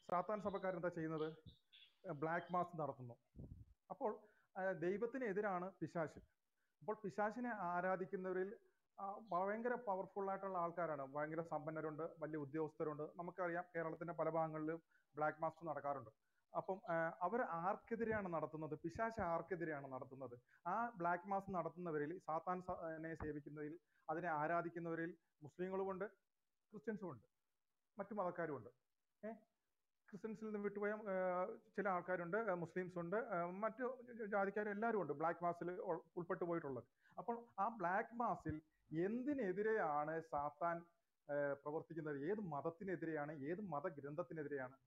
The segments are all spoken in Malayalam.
സാത്താൻ സഭക്കാരെന്താ ചെയ്യുന്നത് ബ്ലാക്ക് മാസ് നടത്തുന്നു അപ്പോൾ ആ, ദൈവത്തിനെതിരാണ് പിശാശ് അപ്പോൾ പിശാശിനെ ആരാധിക്കുന്നവരിൽ ആ, ഭയങ്കര പവർഫുൾ ആയിട്ടുള്ള ആൾക്കാരാണ് ഭയങ്കര സമ്പന്നരുണ്ട് വലിയ ഉദ്യോഗസ്ഥരുണ്ട് നമുക്കറിയാം കേരളത്തിന്റെ പല ഭാഗങ്ങളിലും ബ്ലാക്ക് മാസ് നടക്കാറുണ്ട് അപ്പം അവർ ആർക്കെതിരെയാണ് നടത്തുന്നത് പിശാച് ആർക്കെതിരെയാണ് നടത്തുന്നത് ആ ബ്ലാക്ക് മാസ് നടത്തുന്നവരിൽ സാത്താൻ സ- നെ സേവിക്കുന്നതിൽ അതിനെ ആരാധിക്കുന്നവരിൽ മുസ്ലിങ്ങളുമുണ്ട് ക്രിസ്ത്യൻസും ഉണ്ട് മറ്റു മതക്കാരുമുണ്ട് ഏഹ് ക്രിസ്ത്യൻസിൽ നിന്ന് വിട്ടുപോയ ആ, ചില ആൾക്കാരുണ്ട് ആ, മുസ്ലിംസ് ഉണ്ട് ആ, മറ്റു ജാതിക്കാർ എല്ലാവരും ഉണ്ട് ബ്ലാക്ക് മാസിൽ ഉൾപ്പെട്ടു പോയിട്ടുള്ളത് അപ്പോൾ ആ ബ്ലാക്ക് മാസിൽ എന്തിനെതിരെയാണ് സാത്താൻ ആ, പ്രവർത്തിക്കുന്നത് ഏത് മതത്തിനെതിരെയാണ് ഏത് മതഗ്രന്ഥത്തിനെതിരെയാണ്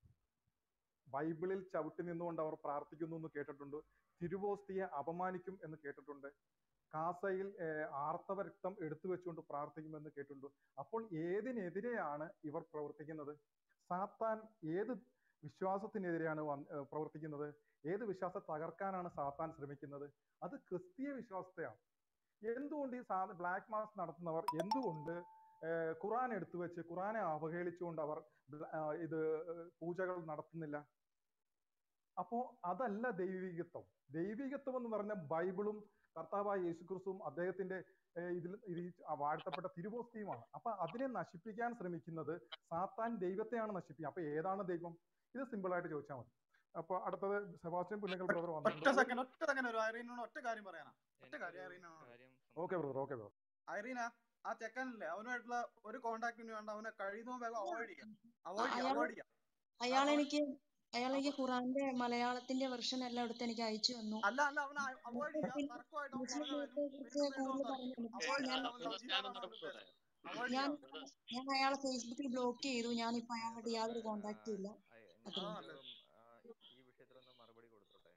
ബൈബിളിൽ ചവിട്ടി നിന്നുകൊണ്ട് അവർ പ്രാർത്ഥിക്കുന്നു എന്ന് കേട്ടിട്ടുണ്ട് തിരുവോസ്തിയെ അപമാനിക്കും എന്ന് കേട്ടിട്ടുണ്ട് കാസയിൽ ഏഹ്, ആർത്തവ രക്തം എടുത്തു വെച്ചുകൊണ്ട് പ്രാർത്ഥിക്കുമെന്ന് കേട്ടിട്ടുണ്ട് അപ്പോൾ ഏതിനെതിരെയാണ് ഇവർ പ്രവർത്തിക്കുന്നത് സാത്താൻ ഏത് വിശ്വാസത്തിനെതിരെയാണ് വന്ന് ഏഹ്, പ്രവർത്തിക്കുന്നത് ഏത് വിശ്വാസത്തെ തകർക്കാനാണ് സാത്താൻ ശ്രമിക്കുന്നത് അത് ക്രിസ്തീയ വിശ്വാസത്തെയാണ് എന്തുകൊണ്ട് ഈ സാ ബ്ലാക്ക് മാസ് നടത്തുന്നവർ എന്തുകൊണ്ട് ഏഹ്, ഖുറാൻ എടുത്തു വെച്ച് ഖുറാനെ അവഹേളിച്ചുകൊണ്ട് അവർ ബ്ല- ആ, ഇത് ഏഹ്, പൂജകൾ നടത്തുന്നില്ല അപ്പോ അതല്ല ദൈവികത്വം ദൈവികത്വം എന്ന് പറഞ്ഞ ബൈബിളും കർത്താവായ യേശുക്രിസ്തുവും അദ്ദേഹത്തിന്റെ ഏഹ്, ഇതിൽ ഇത് ഈ വാഴ്ത്തപ്പെട്ട തിരുവോസ്തിയുമാണ് അപ്പൊ അതിനെ നശിപ്പിക്കാൻ ശ്രമിക്കുന്നത് സാത്താൻ ദൈവത്തെയാണ് നശിപ്പിക്കുക അപ്പൊ ഏതാണ് ദൈവം ഇത് സിമ്പിൾ ആയിട്ട് ചോദിച്ചാൽ മതി അപ്പൊ അടുത്തത് സെബാസ്റ്റ്യൻ പുന്നക്കൽ ബ്രദർ ഒറ്റ വന്നിട്ടുണ്ട് സെക്കൻഡ് ഒറ്റ സെക്കൻഡ് ഒരു ഐറീനോട് ഒറ്റ കാര്യം പറയാനാ ഒറ്റ കാര്യം എനിക്കൊരു ഐറീനോട് കാര്യം okay brother okay brother Irina ആ ചെക്കനില്ലേ അവനുമായിട്ടുള്ള ഒരു കോണ്ടാക്ടിന് വേണ്ട അവനെ കഴിയുന്നതും വേഗം അവോയ്ഡ് ചെയ്യാം അവോയ്ഡ് ചെയ്യാം അയാൾ അവോയ്ഡ് ചെയ്യാം അയാൾ കാരണം എനിക്ക് അയാൾ എനിക്ക് ഖുറാന്റെ മലയാളത്തിന്റെ വെർഷൻ എല്ലാം എടുത്ത് എനിക്ക് അയച്ചു തന്നു അല്ല അല്ല അവനെ അവോയ്ഡ് ചെയ്യാം പിന്നെ തർക്കമായിട്ട് അവൻ മുസ്ലിം പുറകെ വരും മതത്തെ വീണ്ടും കുറിച്ച് വീണ്ടും അവൻ കൂടുതൽ തർക്കിക്കും പറഞ്ഞു അവോയ്ഡ് ഞാൻ ചെയ്യാൻ അവൻ ഞാനൊന്ന് ജിഹാദാണ് അവന്റെ പറയാം ഉദ്ദേശം അവോയ്ഡ് ഞാൻ ചെയ്യാം ബ്രദർ ഞാൻ അയാളെ ഫേസ്ബുക്കിൽ ബ്ലോക്ക് ചെയ്തു ഞാനിപ്പോ അയാളുമായിട്ട് യാതൊരു കോണ്ടാക്റ്റും ഇല്ല അത്രേ അതാ ഉള്ളൂ നല്ലത് ഈ വിഷയത്തിലൊന്ന് മറുപടി കൊടുത്തോട്ടെ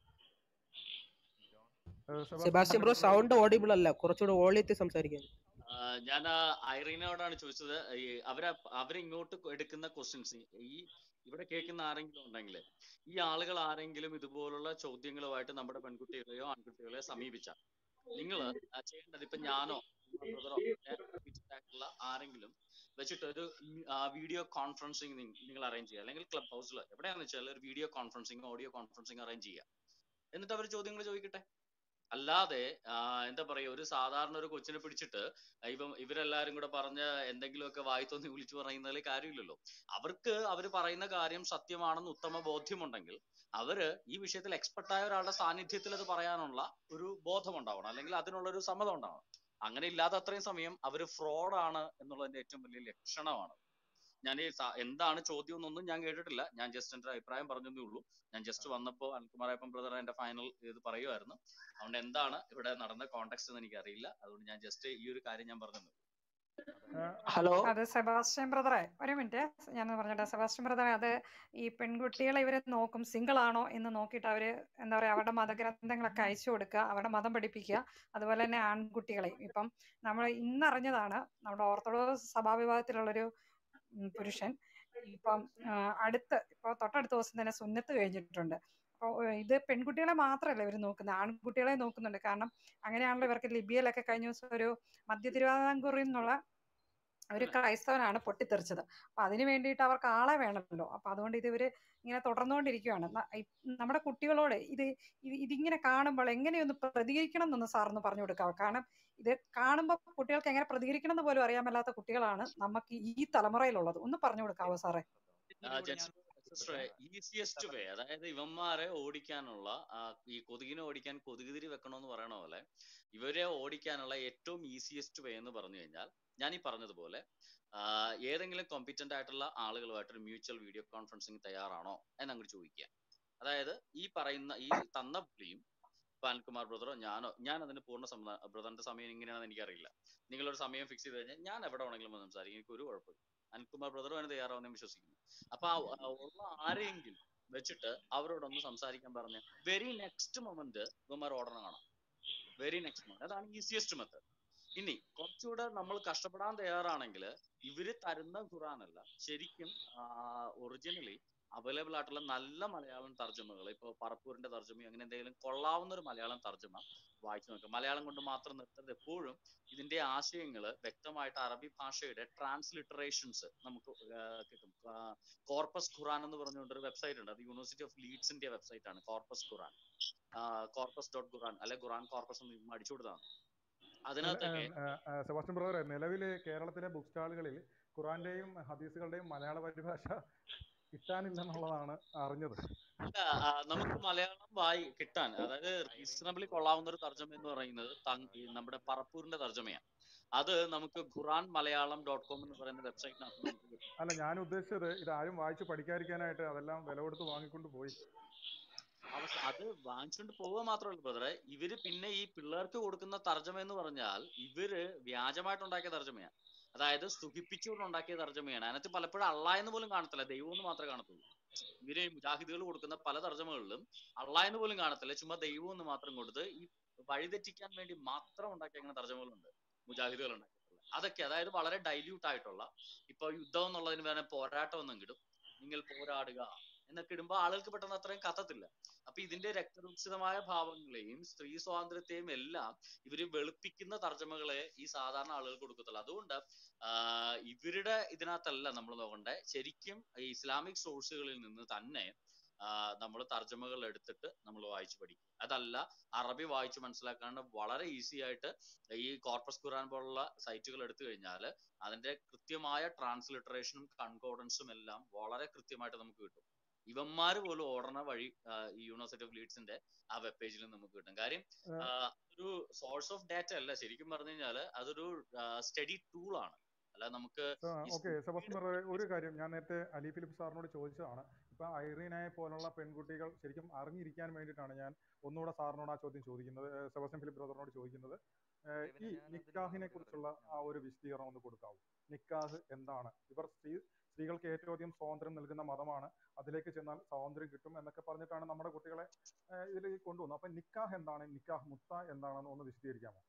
John Sebastian bro sound audible അല്ല കുറച്ചുകൂടെ ഓളിയത്തിൽ സംസാരിക്കാൻ ഞാൻ ഐറീനോടാണ് ചോദിച്ചത് ഈ അവരെ അവരിങ്ങോട്ട് എടുക്കുന്ന ക്വസ്റ്റ്യൻസ് ഈ ഇവിടെ കേൾക്കുന്ന ആരെങ്കിലും ഉണ്ടെങ്കിൽ ഈ ആളുകൾ ആരെങ്കിലും ഇതുപോലുള്ള ചോദ്യങ്ങളുമായിട്ട് നമ്മുടെ പെൺകുട്ടികളെയോ ആൺകുട്ടികളെയോ സമീപിച്ചാൽ നിങ്ങൾ ചെയ്യേണ്ടത് ഇപ്പൊ ഞാനോ ബ്രദറോ ആയിട്ടുള്ള ആരെങ്കിലും വെച്ചിട്ട് ഒരു വീഡിയോ കോൺഫറൻസിങ് നിങ്ങൾ അറേഞ്ച് ചെയ്യുക അല്ലെങ്കിൽ ക്ലബ് ഹൗസിലോ എവിടെയാണെന്ന് വെച്ചാൽ ഒരു video conferencing audio conferencing arrange ചെയ്യുക എന്നിട്ട് അവർ ചോദ്യങ്ങൾ ചോദിക്കട്ടെ അല്ലാതെ ആ, എന്താ പറയാ ഒരു സാധാരണ ഒരു കൊച്ചിനെ പിടിച്ചിട്ട് ഇപ്പം ഇവരെല്ലാരും കൂടെ പറഞ്ഞ എന്തെങ്കിലുമൊക്കെ വായി തോന്നി വിളിച്ചു പറയുന്നതിൽ കാര്യമില്ലല്ലോ അവർക്ക് അവർ പറയുന്ന കാര്യം സത്യമാണെന്ന് ഉത്തമ ബോധ്യമുണ്ടെങ്കിൽ അവര് ഈ വിഷയത്തിൽ എക്സ്പെർട്ട് ആയ ഒരാളുടെ സാന്നിധ്യത്തിൽ അത് പറയാനുള്ള ഒരു ബോധം ഉണ്ടാവണം അല്ലെങ്കിൽ അതിനുള്ള ഒരു സമ്മതം ഉണ്ടാവണം അങ്ങനെ ഇല്ലാത്ത അത്രയും സമയം അവര് ഫ്രോഡാണ് എന്നുള്ളതിന്റെ ഏറ്റവും വലിയ ലക്ഷണമാണ് ഞാൻ ഈ സ- എന്താണ് ചോദ്യം എന്നൊന്നും ഞാൻ കേട്ടിട്ടില്ല ഞാൻ ജസ്റ്റ് എന്റെ അഭിപ്രായം പറഞ്ഞതേ ഉള്ളൂ ഞാൻ ജസ്റ്റ് വന്നപ്പോ അനിൽകുമാരപ്പൻ ബ്രദർ എന്റെ ഫൈനൽ ഇത് പറയുമായിരുന്നു അതുകൊണ്ട് എന്താണ് ഇവിടെ നടന്ന കോണ്ടെക്സ്റ്റ് എന്ന് എനിക്ക് അറിയില്ല അതുകൊണ്ട് ഞാൻ ജസ്റ്റ് ഈ ഒരു കാര്യം ഞാൻ പറഞ്ഞു ഹലോ അത് സെബാസ്റ്റ്യൻ ബ്രദറെ ഒരു മിനിറ്റ് ഞാൻ പറഞ്ഞോട്ടെ സെബാസ്റ്റ്യൻ ബ്രദറെ അത് ഈ പെൺകുട്ടികളെ ഇവര് നോക്കും സിംഗിൾ ആണോ എന്ന് നോക്കിയിട്ട് അവര് എന്താ പറയാ അവരുടെ മതഗ്രന്ഥങ്ങളൊക്കെ അയച്ചു കൊടുക്കുക അവരുടെ മതം പഠിപ്പിക്കുക അതുപോലെ തന്നെ ആൺകുട്ടികളെ ഇപ്പം നമ്മൾ ഇന്നറിഞ്ഞതാണ് നമ്മുടെ ഓർത്തഡോക്സ് സഭാവിഭാഗത്തിലുള്ളൊരു ഉം, പുരുഷൻ ഇപ്പം ആ, അടുത്ത് ഇപ്പൊ തൊട്ടടുത്ത ദിവസം തന്നെ സുന്നത്ത് കഴിഞ്ഞിട്ടുണ്ട് അപ്പോൾ ഇത് പെൺകുട്ടികളെ മാത്രമല്ല ഇവർ നോക്കുന്നത് ആൺകുട്ടികളെ നോക്കുന്നുണ്ട് കാരണം അങ്ങനെയാണല്ലോ ഇവർക്ക് ലിബിയയിലൊക്കെ കഴിഞ്ഞ ദിവസം ഒരു മധ്യ തിരുവിതാംകൂറിൽ നിന്നുള്ള ഒരു ക്രൈസ്തവനാണ് പൊട്ടിത്തെറിച്ചത് അപ്പൊ അതിന് വേണ്ടിയിട്ട് അവർക്ക് ആളെ വേണമല്ലോ അപ്പൊ അതുകൊണ്ട് ഇത് ഇവര് ഇങ്ങനെ തുടർന്നുകൊണ്ടിരിക്കുകയാണ് ന- ഈ നമ്മുടെ കുട്ടികളോട് ഇത് ഇത് ഇതിങ്ങനെ കാണുമ്പോൾ എങ്ങനെയൊന്ന് പ്രതികരിക്കണം എന്നൊന്ന് സാറിന് പറഞ്ഞു കൊടുക്കാവോ കാരണം ഇത് കാണുമ്പോൾ കുട്ടികൾക്ക് എങ്ങനെ പ്രതികരിക്കണം എന്ന് പോലും അറിയാൻ മേലാത്ത കുട്ടികളാണ് നമുക്ക് ഈ തലമുറയിലുള്ളത് ഒന്ന് പറഞ്ഞു കൊടുക്കാവോ സാറേ ഈസിയസ്റ്റ് വേ അതായത് ഇവന്മാരെ ഓടിക്കാനുള്ള ആ, ഈ കൊതുകിനെ ഓടിക്കാൻ കൊതുകുതിരി വെക്കണമെന്ന് പറയണ പോലെ ഇവരെ ഓടിക്കാനുള്ള ഏറ്റവും ഈസിയസ്റ്റ് വേ എന്ന് പറഞ്ഞു കഴിഞ്ഞാൽ ഞാൻ ഈ പറഞ്ഞതുപോലെ ആ, ഏതെങ്കിലും കോമ്പിറ്റന്റ് ആയിട്ടുള്ള ആളുകളുമായിട്ടൊരു മ്യൂച്വൽ വീഡിയോ കോൺഫറൻസിങ് തയ്യാറാണോ എന്ന് അങ്ങോട്ട് ചോദിക്കുക അതായത് ഈ പറയുന്ന ഈ തന്ന പുള്ളിയും ഇപ്പൊ അനിൽകുമാർ ബ്രദറോ ഞാനോ ഞാൻ അതിന് പൂർണ്ണ സമ്മത ബ്രദറിന്റെ സമയം എങ്ങനെയാണെന്ന് എനിക്കറിയില്ല നിങ്ങളൊരു സമയം ഫിക്സ് ചെയ്ത് കഴിഞ്ഞാൽ ഞാൻ എവിടെ വേണമെങ്കിലും വന്ന് സംസാരിക്കും എനിക്ക് ഒരു കുഴപ്പമില്ല അനിൽകുമാർ ബ്രദറും അതിന് തയ്യാറാവുന്ന വിശ്വസിക്കുന്നു അപ്പൊ ആ ആ ഉള്ള ആരെയെങ്കിലും വെച്ചിട്ട് അവരോടൊന്ന് സംസാരിക്കാൻ പറഞ്ഞ വെരി നെക്സ്റ്റ് മൊമെന്റ് ഇവന്മാർ ഓടണം കാണാം വെരി നെക്സ്റ്റ് മൊമെന്റ് അതാണ് ഈസിയസ്റ്റ് മെത്തേഡ് ഇനി കുറച്ചുകൂടെ നമ്മൾ കഷ്ടപ്പെടാൻ തയ്യാറാണെങ്കിൽ ഇവര് തരുന്ന ഖുറാനല്ല ശരിക്കും ഒറിജിനലി അവൈലബിൾ ആയിട്ടുള്ള നല്ല മലയാളം തർജ്ജമകൾ ഇപ്പോൾ പറപ്പൂരിന്റെ തർജ്ജമയോ അങ്ങനെ എന്തെങ്കിലും കൊള്ളാവുന്ന ഒരു മലയാളം തർജ്ജമ വായിച്ചു നോക്കുക മലയാളം കൊണ്ട് മാത്രം നിർത്തരുത് എപ്പോഴും ഇതിന്റെ ആശയങ്ങൾ വ്യക്തമായിട്ട് അറബി ഭാഷയുടെ ട്രാൻസ്ലിറ്ററേഷൻസ് നമുക്ക് ആഹ് കിട്ടും കോർപ്പസ് ഖുറാൻ എന്ന് പറഞ്ഞുകൊണ്ട് ഒരു വെബ്സൈറ്റ് ഉണ്ട് അത് യൂണിവേഴ്സിറ്റി ഓഫ് ലീഡ്സിന്റെ വെബ്സൈറ്റ് ആണ് corpus Quran corpus dot Quran അല്ലെ ഖുറാൻ കോർപ്പസ് എന്ന് അടിച്ചു കൊടുത്തതാണ് അതിനകത്തൊക്കെ സെബാസ്റ്റ്യൻ ബ്രദറെ നിലവില് കേരളത്തിലെ ബുക്ക് സ്റ്റാളുകളിൽ ഖുറാന്റെയും ഹദീസുകളുടെയും മലയാള പരിഭാഷ കിട്ടാനില്ലെന്നുള്ളതാണ് അറിഞ്ഞത് അല്ല ആ, നമുക്ക് മലയാളം വായി കിട്ടാൻ അതായത് റീസണബിളി കൊള്ളാവുന്ന ഒരു തർജ്ജമ എന്ന് പറയുന്നത് തങ്- ഈ നമ്മുടെ പറപ്പൂരിന്റെ തർജ്ജമയാണ് അത് നമുക്ക് ഖുറാൻ മലയാളം ഡോട്ട് കോം എന്ന് പറയുന്ന വെബ്സൈറ്റിനകത്ത് നമുക്ക് കിട്ടും അല്ല ഞാൻ ഉദ്ദേശിച്ചത് ഇത് ആരും വായിച്ച് പഠിക്കാതിരിക്കാനായിട്ട് അതെല്ലാം വില കൊടുത്ത് വാങ്ങിക്കൊണ്ട് പോയി അവസ്ഥ അത് വാങ്ങിച്ചുകൊണ്ട് പോവുക മാത്രമല്ല ബ്രദറെ ഇവര് പിന്നെ ഈ പിള്ളേർക്ക് കൊടുക്കുന്ന തർജ്ജമ എന്ന് പറഞ്ഞാൽ ഇവര് വ്യാജമായിട്ടുണ്ടാക്കിയ തർജ്ജമയാണ് അതായത് സുഖിപ്പിച്ചുകൊണ്ട് ഉണ്ടാക്കിയ തർജ്ജമയാണ് അതിനകത്ത് പലപ്പോഴും അള്ളാ എന്ന് പോലും കാണത്തില്ല ദൈവം എന്ന് മാത്രമേ കാണത്തുള്ളൂ ഇവര് മുജാഹിദുകൾ കൊടുക്കുന്ന പല തർജ്ജമകളിലും അള്ളാ എന്ന് പോലും കാണത്തില്ല ചുമ്മാ ദൈവം എന്ന് മാത്രം കൊടുത്ത് ഈ വഴിതെറ്റിക്കാൻ വേണ്ടി മാത്രം ഉണ്ടാക്കിയ അങ്ങനെ തർജ്ജമകളുണ്ട് മുജാഹിദുകൾ ഉണ്ടാക്കിയിട്ടുള്ളത് അതൊക്കെ അതായത് വളരെ ഡൈല്യൂട്ട് ആയിട്ടുള്ള ഇപ്പൊ യുദ്ധം എന്നുള്ളതിന് വേണേ പോരാട്ടം എന്നും കിടും നിങ്ങൾ പോരാടുക എന്നൊക്കെ ഇടുമ്പോ ആളുകൾക്ക് പെട്ടെന്ന് അത്രയും കത്തത്തില്ല അപ്പൊ ഇതിന്റെ രക്തരൂക്ഷിതമായ ഭാവങ്ങളെയും സ്ത്രീ സ്വാതന്ത്ര്യത്തെയും എല്ലാം ഇവര് വെളുപ്പിക്കുന്ന തർജ്ജമകളെ ഈ സാധാരണ ആളുകൾക്ക് കൊടുക്കത്തുള്ളൂ അതുകൊണ്ട് ആഹ് ഇവരുടെ ഇതിനകത്തല്ല നമ്മൾ നോക്കണ്ടേ ശരിക്കും ഈ ഇസ്ലാമിക് സോഴ്സുകളിൽ നിന്ന് തന്നെ നമ്മൾ തർജ്ജമകൾ എടുത്തിട്ട് നമ്മൾ വായിച്ചു പഠിക്കും അതല്ല അറബി വായിച്ച് മനസ്സിലാക്കാണ്ട് വളരെ ഈസി ആയിട്ട് ഈ കോർപ്പസ് ഖുറാൻ പോലുള്ള സൈറ്റുകൾ എടുത്തു കഴിഞ്ഞാൽ അതിന്റെ കൃത്യമായ ട്രാൻസ്ലിറ്ററേഷനും കൺകോർഡൻസും എല്ലാം വളരെ കൃത്യമായിട്ട് നമുക്ക് കിട്ടും ഇവന്മാര് പോലും ഓടണ വഴി ആഹ് ഈ യൂണിവേഴ്സിറ്റി ഓഫ് ലീഡ്സിന്റെ ആ വെബ് പേജിൽ നമുക്ക് കിട്ടും കാര്യം ആഹ് ഒരു സോഴ്സ് ഓഫ് ഡാറ്റ അല്ല ശരിക്കും പറഞ്ഞു കഴിഞ്ഞാൽ അതൊരു സ്റ്റഡി ടൂൾ ആണ് അല്ല നമുക്ക് ഈ ഓക്കെ സെബാസ്റ്റ്യൻ ബ്രദറെ ഒരു കാര്യം ഞാൻ നേരത്തെ അലി ഫിലിപ്പ് സാറിനോട് ചോദിച്ചതാണ് ഇപ്പൊ ഐറീനെ പോലുള്ള പെൺകുട്ടികൾ ശരിക്കും അറിഞ്ഞിരിക്കാൻ വേണ്ടിയിട്ടാണ് ഞാൻ ഒന്നുകൂടെ സാറിനോട് ആ ചോദ്യം ചോദിക്കുന്നത് ഏഹ് സെബാസ്റ്റ്യൻ ഫിലിപ്പ് ബ്രദറിനോട് ചോദിക്കുന്നത് ഏഹ് ഈ ഇവനെ ഞാൻ നിക്കാഹിനെ ഉദ്ദേശിച്ച കുറിച്ചുള്ള കാര്യം ആ ഒരു വിശദീകരണം ഒന്ന് കൊടുക്കാവൂ നിക്കാഹ് എന്താണ് ഇവർ സ്ത്രീ സ്ത്രീകൾക്ക് ഏറ്റവും അധികം സ്വാതന്ത്ര്യം നൽകുന്ന മതമാണ് അതിലേക്ക് ചെന്നാൽ സ്വാതന്ത്ര്യം കിട്ടും എന്നൊക്കെ പറഞ്ഞിട്ടാണ് നമ്മുടെ കുട്ടികളെ ഏഹ് ഇതിലേക്ക് കൊണ്ടുവന്നത് അപ്പൊ നിക്കാഹ് എന്താണ് നിക്കാഹ് മുത്ത എന്താണെന്ന് ഒന്ന് വിശദീകരിക്കാമോ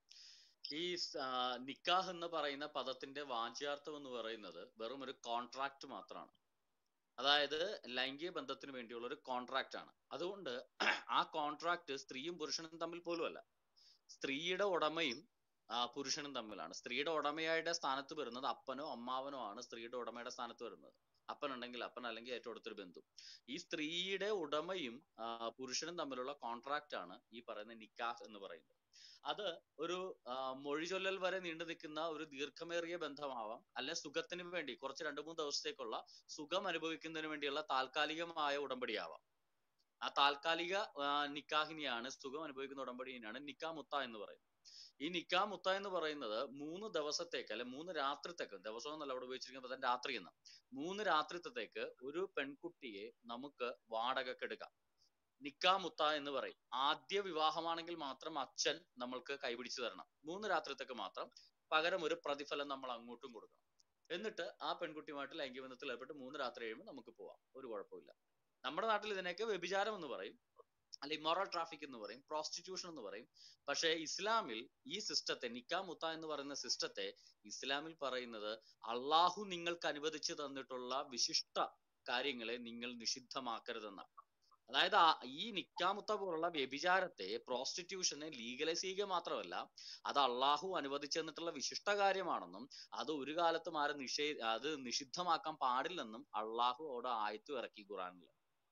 ഈ സ്- ആ, നിക്കാഹ് എന്ന് പറയുന്ന പദത്തിന്റെ വാച്യാർത്ഥം എന്ന് പറയുന്നത് വെറും ഒരു കോൺട്രാക്ട് മാത്രമാണ് അതായത് ലൈംഗിക ബന്ധത്തിന് വേണ്ടിയുള്ള ഒരു കോൺട്രാക്ട് ആണ് അതുകൊണ്ട് ആ കോൺട്രാക്ട് സ്ത്രീയും പുരുഷനും തമ്മിൽ പോലും അല്ല സ്ത്രീയുടെ ഉടമയും ആ, പുരുഷനും തമ്മിലാണ് സ്ത്രീയുടെ ഉടമയുടെ സ്ഥാനത്ത് വരുന്നത് അപ്പനോ അമ്മാവനോ ആണ് സ്ത്രീയുടെ ഉടമയുടെ സ്ഥാനത്ത് വരുന്നത് അപ്പൻ ഉണ്ടെങ്കിൽ അപ്പൻ അല്ലെങ്കിൽ ഏറ്റവും അടുത്തൊരു ബന്ധു ഈ സ്ത്രീയുടെ ഉടമയും ആ, പുരുഷനും തമ്മിലുള്ള കോൺട്രാക്ട് ആണ് ഈ പറയുന്ന നിക്കാഹ് എന്ന് പറയുന്നത് അത് ഒരു ആ, മൊഴിചൊല്ലൽ വരെ നീണ്ടു നിൽക്കുന്ന ഒരു ദീർഘമേറിയ ബന്ധമാവാം അല്ലെ സുഖത്തിന് വേണ്ടി കുറച്ച് രണ്ട് മൂന്ന് ദിവസത്തേക്കുള്ള സുഖം അനുഭവിക്കുന്നതിന് വേണ്ടിയുള്ള താൽക്കാലികമായ ഉടമ്പടിയാവാം ആ താൽക്കാലിക ആ, നിക്കാഹിനെയാണ് സുഖം അനുഭവിക്കുന്ന ഉടമ്പടിയാണ് നിക്കാ മുത്ത എന്ന് പറയുന്നത് ഈ നിക്കാ മുത്ത എന്ന് പറയുന്നത് മൂന്ന് ദിവസത്തേക്ക് അല്ലെ മൂന്ന് രാത്രിത്തേക്ക് ദിവസം എന്നല്ല അവിടെ ഉപയോഗിച്ചിരിക്കുന്നത് പകരം രാത്രി എന്ന് മൂന്ന് രാത്രിത്തേക്ക് ഒരു പെൺകുട്ടിയെ നമുക്ക് വാടകയ്ക്ക് എടുക്കാം നിക്കാ മുത്ത എന്ന് പറയും ആദ്യ വിവാഹമാണെങ്കിൽ മാത്രം അച്ഛൻ നമ്മൾക്ക് കൈപിടിച്ചു തരണം മൂന്ന് രാത്രിത്തേക്ക് മാത്രം പകരം ഒരു പ്രതിഫലം നമ്മൾ അങ്ങോട്ടും കൊടുക്കണം എന്നിട്ട് ആ പെൺകുട്ടിയുമായിട്ട് ലൈംഗിക ബന്ധത്തിൽ ഏർപ്പെട്ട് മൂന്ന് രാത്രി കഴിയുമ്പോൾ നമുക്ക് പോവാം ഒരു കുഴപ്പമില്ല നമ്മുടെ നാട്ടിൽ ഇതിനൊക്കെ വ്യഭിചാരം എന്ന് പറയും അല്ലെ ഇമോറൽ ട്രാഫിക് എന്ന് പറയും പ്രോസ്റ്റിറ്റ്യൂഷൻ എന്ന് പറയും പക്ഷേ ഇസ്ലാമിൽ ഈ സിസ്റ്റത്തെ നിക്കാ മുത്ത എന്ന് പറയുന്ന സിസ്റ്റത്തെ ഇസ്ലാമിൽ പറയുന്നത് അള്ളാഹു നിങ്ങൾക്ക് അനുവദിച്ചു തന്നിട്ടുള്ള വിശിഷ്ട കാര്യങ്ങളെ നിങ്ങൾ നിഷിദ്ധമാക്കരുതെന്നാണ് അതായത് ആ- ഈ നിക്കാമുത്ത പോലുള്ള വ്യഭിചാരത്തെ പ്രോസ്റ്റിറ്റ്യൂഷനെ ലീഗലൈസ് ചെയ്യുക മാത്രമല്ല അത് അള്ളാഹു അനുവദിച്ചു തന്നിട്ടുള്ള വിശിഷ്ട കാര്യമാണെന്നും അത് ഒരു കാലത്തും ആരും നിഷേ അത് നിഷിദ്ധമാക്കാൻ പാടില്ലെന്നും അള്ളാഹു അവിടെ ആയത്തു ഇറക്കി ഖുറാനിൽ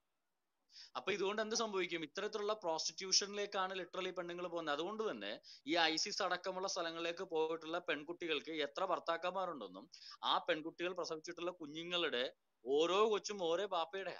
അപ്പൊ ഇതുകൊണ്ട് എന്ത് സംഭവിക്കും ഇത്തരത്തിലുള്ള പ്രോസ്റ്റിറ്റ്യൂഷനിലേക്കാണ് ലിറ്ററലി പെണ്ണുങ്ങൾ പോകുന്നത് അതുകൊണ്ട് തന്നെ ഈ ഐസിസ് അടക്കമുള്ള സ്ഥലങ്ങളിലേക്ക് പോയിട്ടുള്ള പെൺകുട്ടികൾക്ക് എത്ര ഭർത്താക്കന്മാരുണ്ടെന്നും ആ പെൺകുട്ടികൾ പ്രസവിച്ചിട്ടുള്ള കുഞ്ഞുങ്ങളുടെ ഓരോ കൊച്ചും ഓരോ ബാപ്പയുടെയാ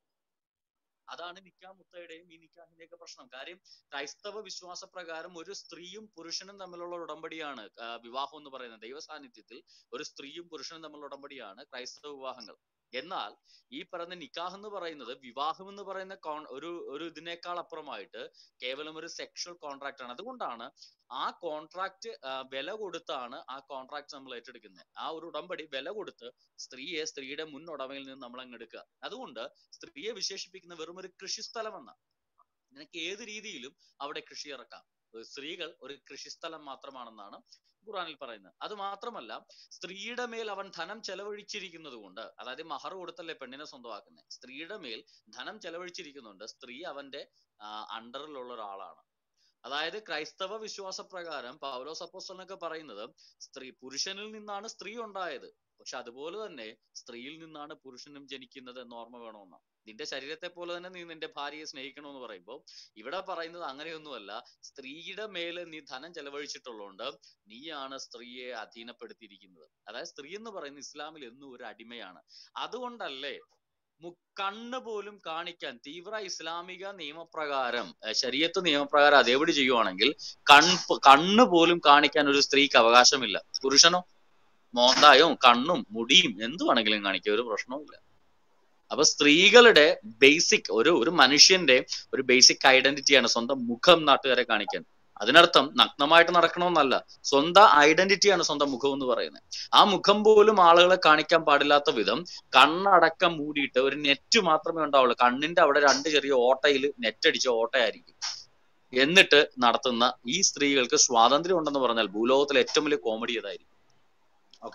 അതാണ് നിക്കാ മുത്തയുടെയും ഈ നിക്കാഹിന്റെയൊക്കെ പ്രശ്നം കാര്യം ക്രൈസ്തവ വിശ്വാസ പ്രകാരം ഒരു സ്ത്രീയും പുരുഷനും തമ്മിലുള്ള ഉടമ്പടിയാണ് ആ, വിവാഹം എന്ന് പറയുന്നത് ദൈവ സാന്നിധ്യത്തിൽ ഒരു സ്ത്രീയും പുരുഷനും തമ്മിലുള്ള ഉടമ്പടിയാണ് ക്രൈസ്തവ വിവാഹങ്ങൾ എന്നാൽ ഈ പറയുന്ന നിക്കാഹ് എന്ന് പറയുന്നത് വിവാഹം എന്ന് പറയുന്ന കോൺ ഒരു ഒരു ഇതിനേക്കാൾ അപ്പുറമായിട്ട് കേവലം ഒരു സെക്ഷൽ കോൺട്രാക്ട് ആണ് അതുകൊണ്ടാണ് ആ കോൺട്രാക്ട് വില കൊടുത്താണ് ആ കോൺട്രാക്ട് നമ്മൾ ഏറ്റെടുക്കുന്നത് ആ ഒരു ഉടമ്പടി വില കൊടുത്ത് സ്ത്രീയെ സ്ത്രീയുടെ മുൻ ഉടമയിൽ നിന്ന് നമ്മൾ അങ്ങ് എടുക്കുക അതുകൊണ്ട് സ്ത്രീയെ വിശേഷിപ്പിക്കുന്ന വെറും ഒരു കൃഷിസ്ഥലം എന്ന നിനക്ക് ഏത് രീതിയിലും അവിടെ കൃഷി ഇറക്കാം ഒരു സ്ത്രീകൾ ഒരു കൃഷിസ്ഥലം മാത്രമാണെന്നാണ് ഖുറാനിൽ പറയുന്നത് അത് മാത്രമല്ല സ്ത്രീയുടെ മേൽ അവൻ ധനം ചെലവഴിച്ചിരിക്കുന്നത് കൊണ്ട് അതായത് മഹർ കൊടുത്തല്ലേ പെണ്ണിനെ സ്വന്തമാക്കുന്നത് സ്ത്രീയുടെ മേൽ ധനം ചെലവഴിച്ചിരിക്കുന്നുണ്ട് സ്ത്രീ അവന്റെ അണ്ടറിലുള്ള ഒരാളാണ് അതായത് ക്രൈസ്തവ വിശ്വാസ പ്രകാരം പൗലോസ് അപ്പോസ്തലനൊക്കെ പറയുന്നത് സ്ത്രീ പുരുഷനിൽ നിന്നാണ് സ്ത്രീ ഉണ്ടായത് പക്ഷെ അതുപോലെ തന്നെ സ്ത്രീയിൽ നിന്നാണ് പുരുഷനും ജനിക്കുന്നത് എന്ന് ഓർമ്മ വേണമെന്ന നിന്റെ ശരീരത്തെ പോലെ തന്നെ നീ നിന്റെ ഭാര്യയെ സ്നേഹിക്കണമെന്ന് പറയുമ്പോൾ ഇവിടെ പറയുന്നത് അങ്ങനെയൊന്നുമല്ല സ്ത്രീയുടെ മേലെ നീ ധനം ചെലവഴിച്ചിട്ടുള്ളതുകൊണ്ട് നീയാണ് സ്ത്രീയെ അധീനപ്പെടുത്തിയിരിക്കുന്നത് അതായത് സ്ത്രീ എന്ന് പറയുന്നത് ഇസ്ലാമിൽ എന്നും ഒരു അടിമയാണ് അതുകൊണ്ടല്ലേ മു- കണ്ണ് പോലും കാണിക്കാൻ തീവ്ര ഇസ്ലാമിക നിയമപ്രകാരം ഏർ ശരീഅത്ത് നിയമപ്രകാരം അതേപടി ചെയ്യുവാണെങ്കിൽ കൺ കണ്ണ് പോലും കാണിക്കാൻ ഒരു സ്ത്രീക്ക് അവകാശമില്ല പുരുഷനോ മോന്തായും കണ്ണും മുടിയും എന്ത് വേണമെങ്കിലും കാണിക്കാം ഒരു പ്രശ്നവുമില്ല അപ്പൊ സ്ത്രീകളുടെ ബേസിക് ഒരു ഒരു മനുഷ്യന്റെ ഒരു ബേസിക് ഐഡന്റിറ്റിയാണ് സ്വന്തം മുഖം നാട്ടുകാരെ കാണിക്കാൻ അതിനർത്ഥം നഗ്നമായിട്ട് നടക്കണമെന്നല്ല സ്വന്തം ഐഡന്റിറ്റിയാണ് സ്വന്തം മുഖം എന്ന് പറയുന്നത് ആ മുഖം പോലും ആളുകളെ കാണിക്കാൻ പാടില്ലാത്ത വിധം കണ്ണടക്കം മൂടിയിട്ട് ഒരു നെറ്റ് മാത്രമേ ഉണ്ടാവുള്ളൂ കണ്ണിന്റെ അവിടെ രണ്ട് ചെറിയ ഓട്ടയിൽ നെറ്റ് അടിച്ച ഓട്ടയായിരിക്കും എന്നിട്ട് നടത്തുന്ന ഈ സ്ത്രീകൾക്ക് സ്വാതന്ത്ര്യം ഉണ്ടെന്ന് പറഞ്ഞാൽ ഭൂലോകത്തിലെ ഏറ്റവും വലിയ കോമഡി അതായിരിക്കും ഓക്കെ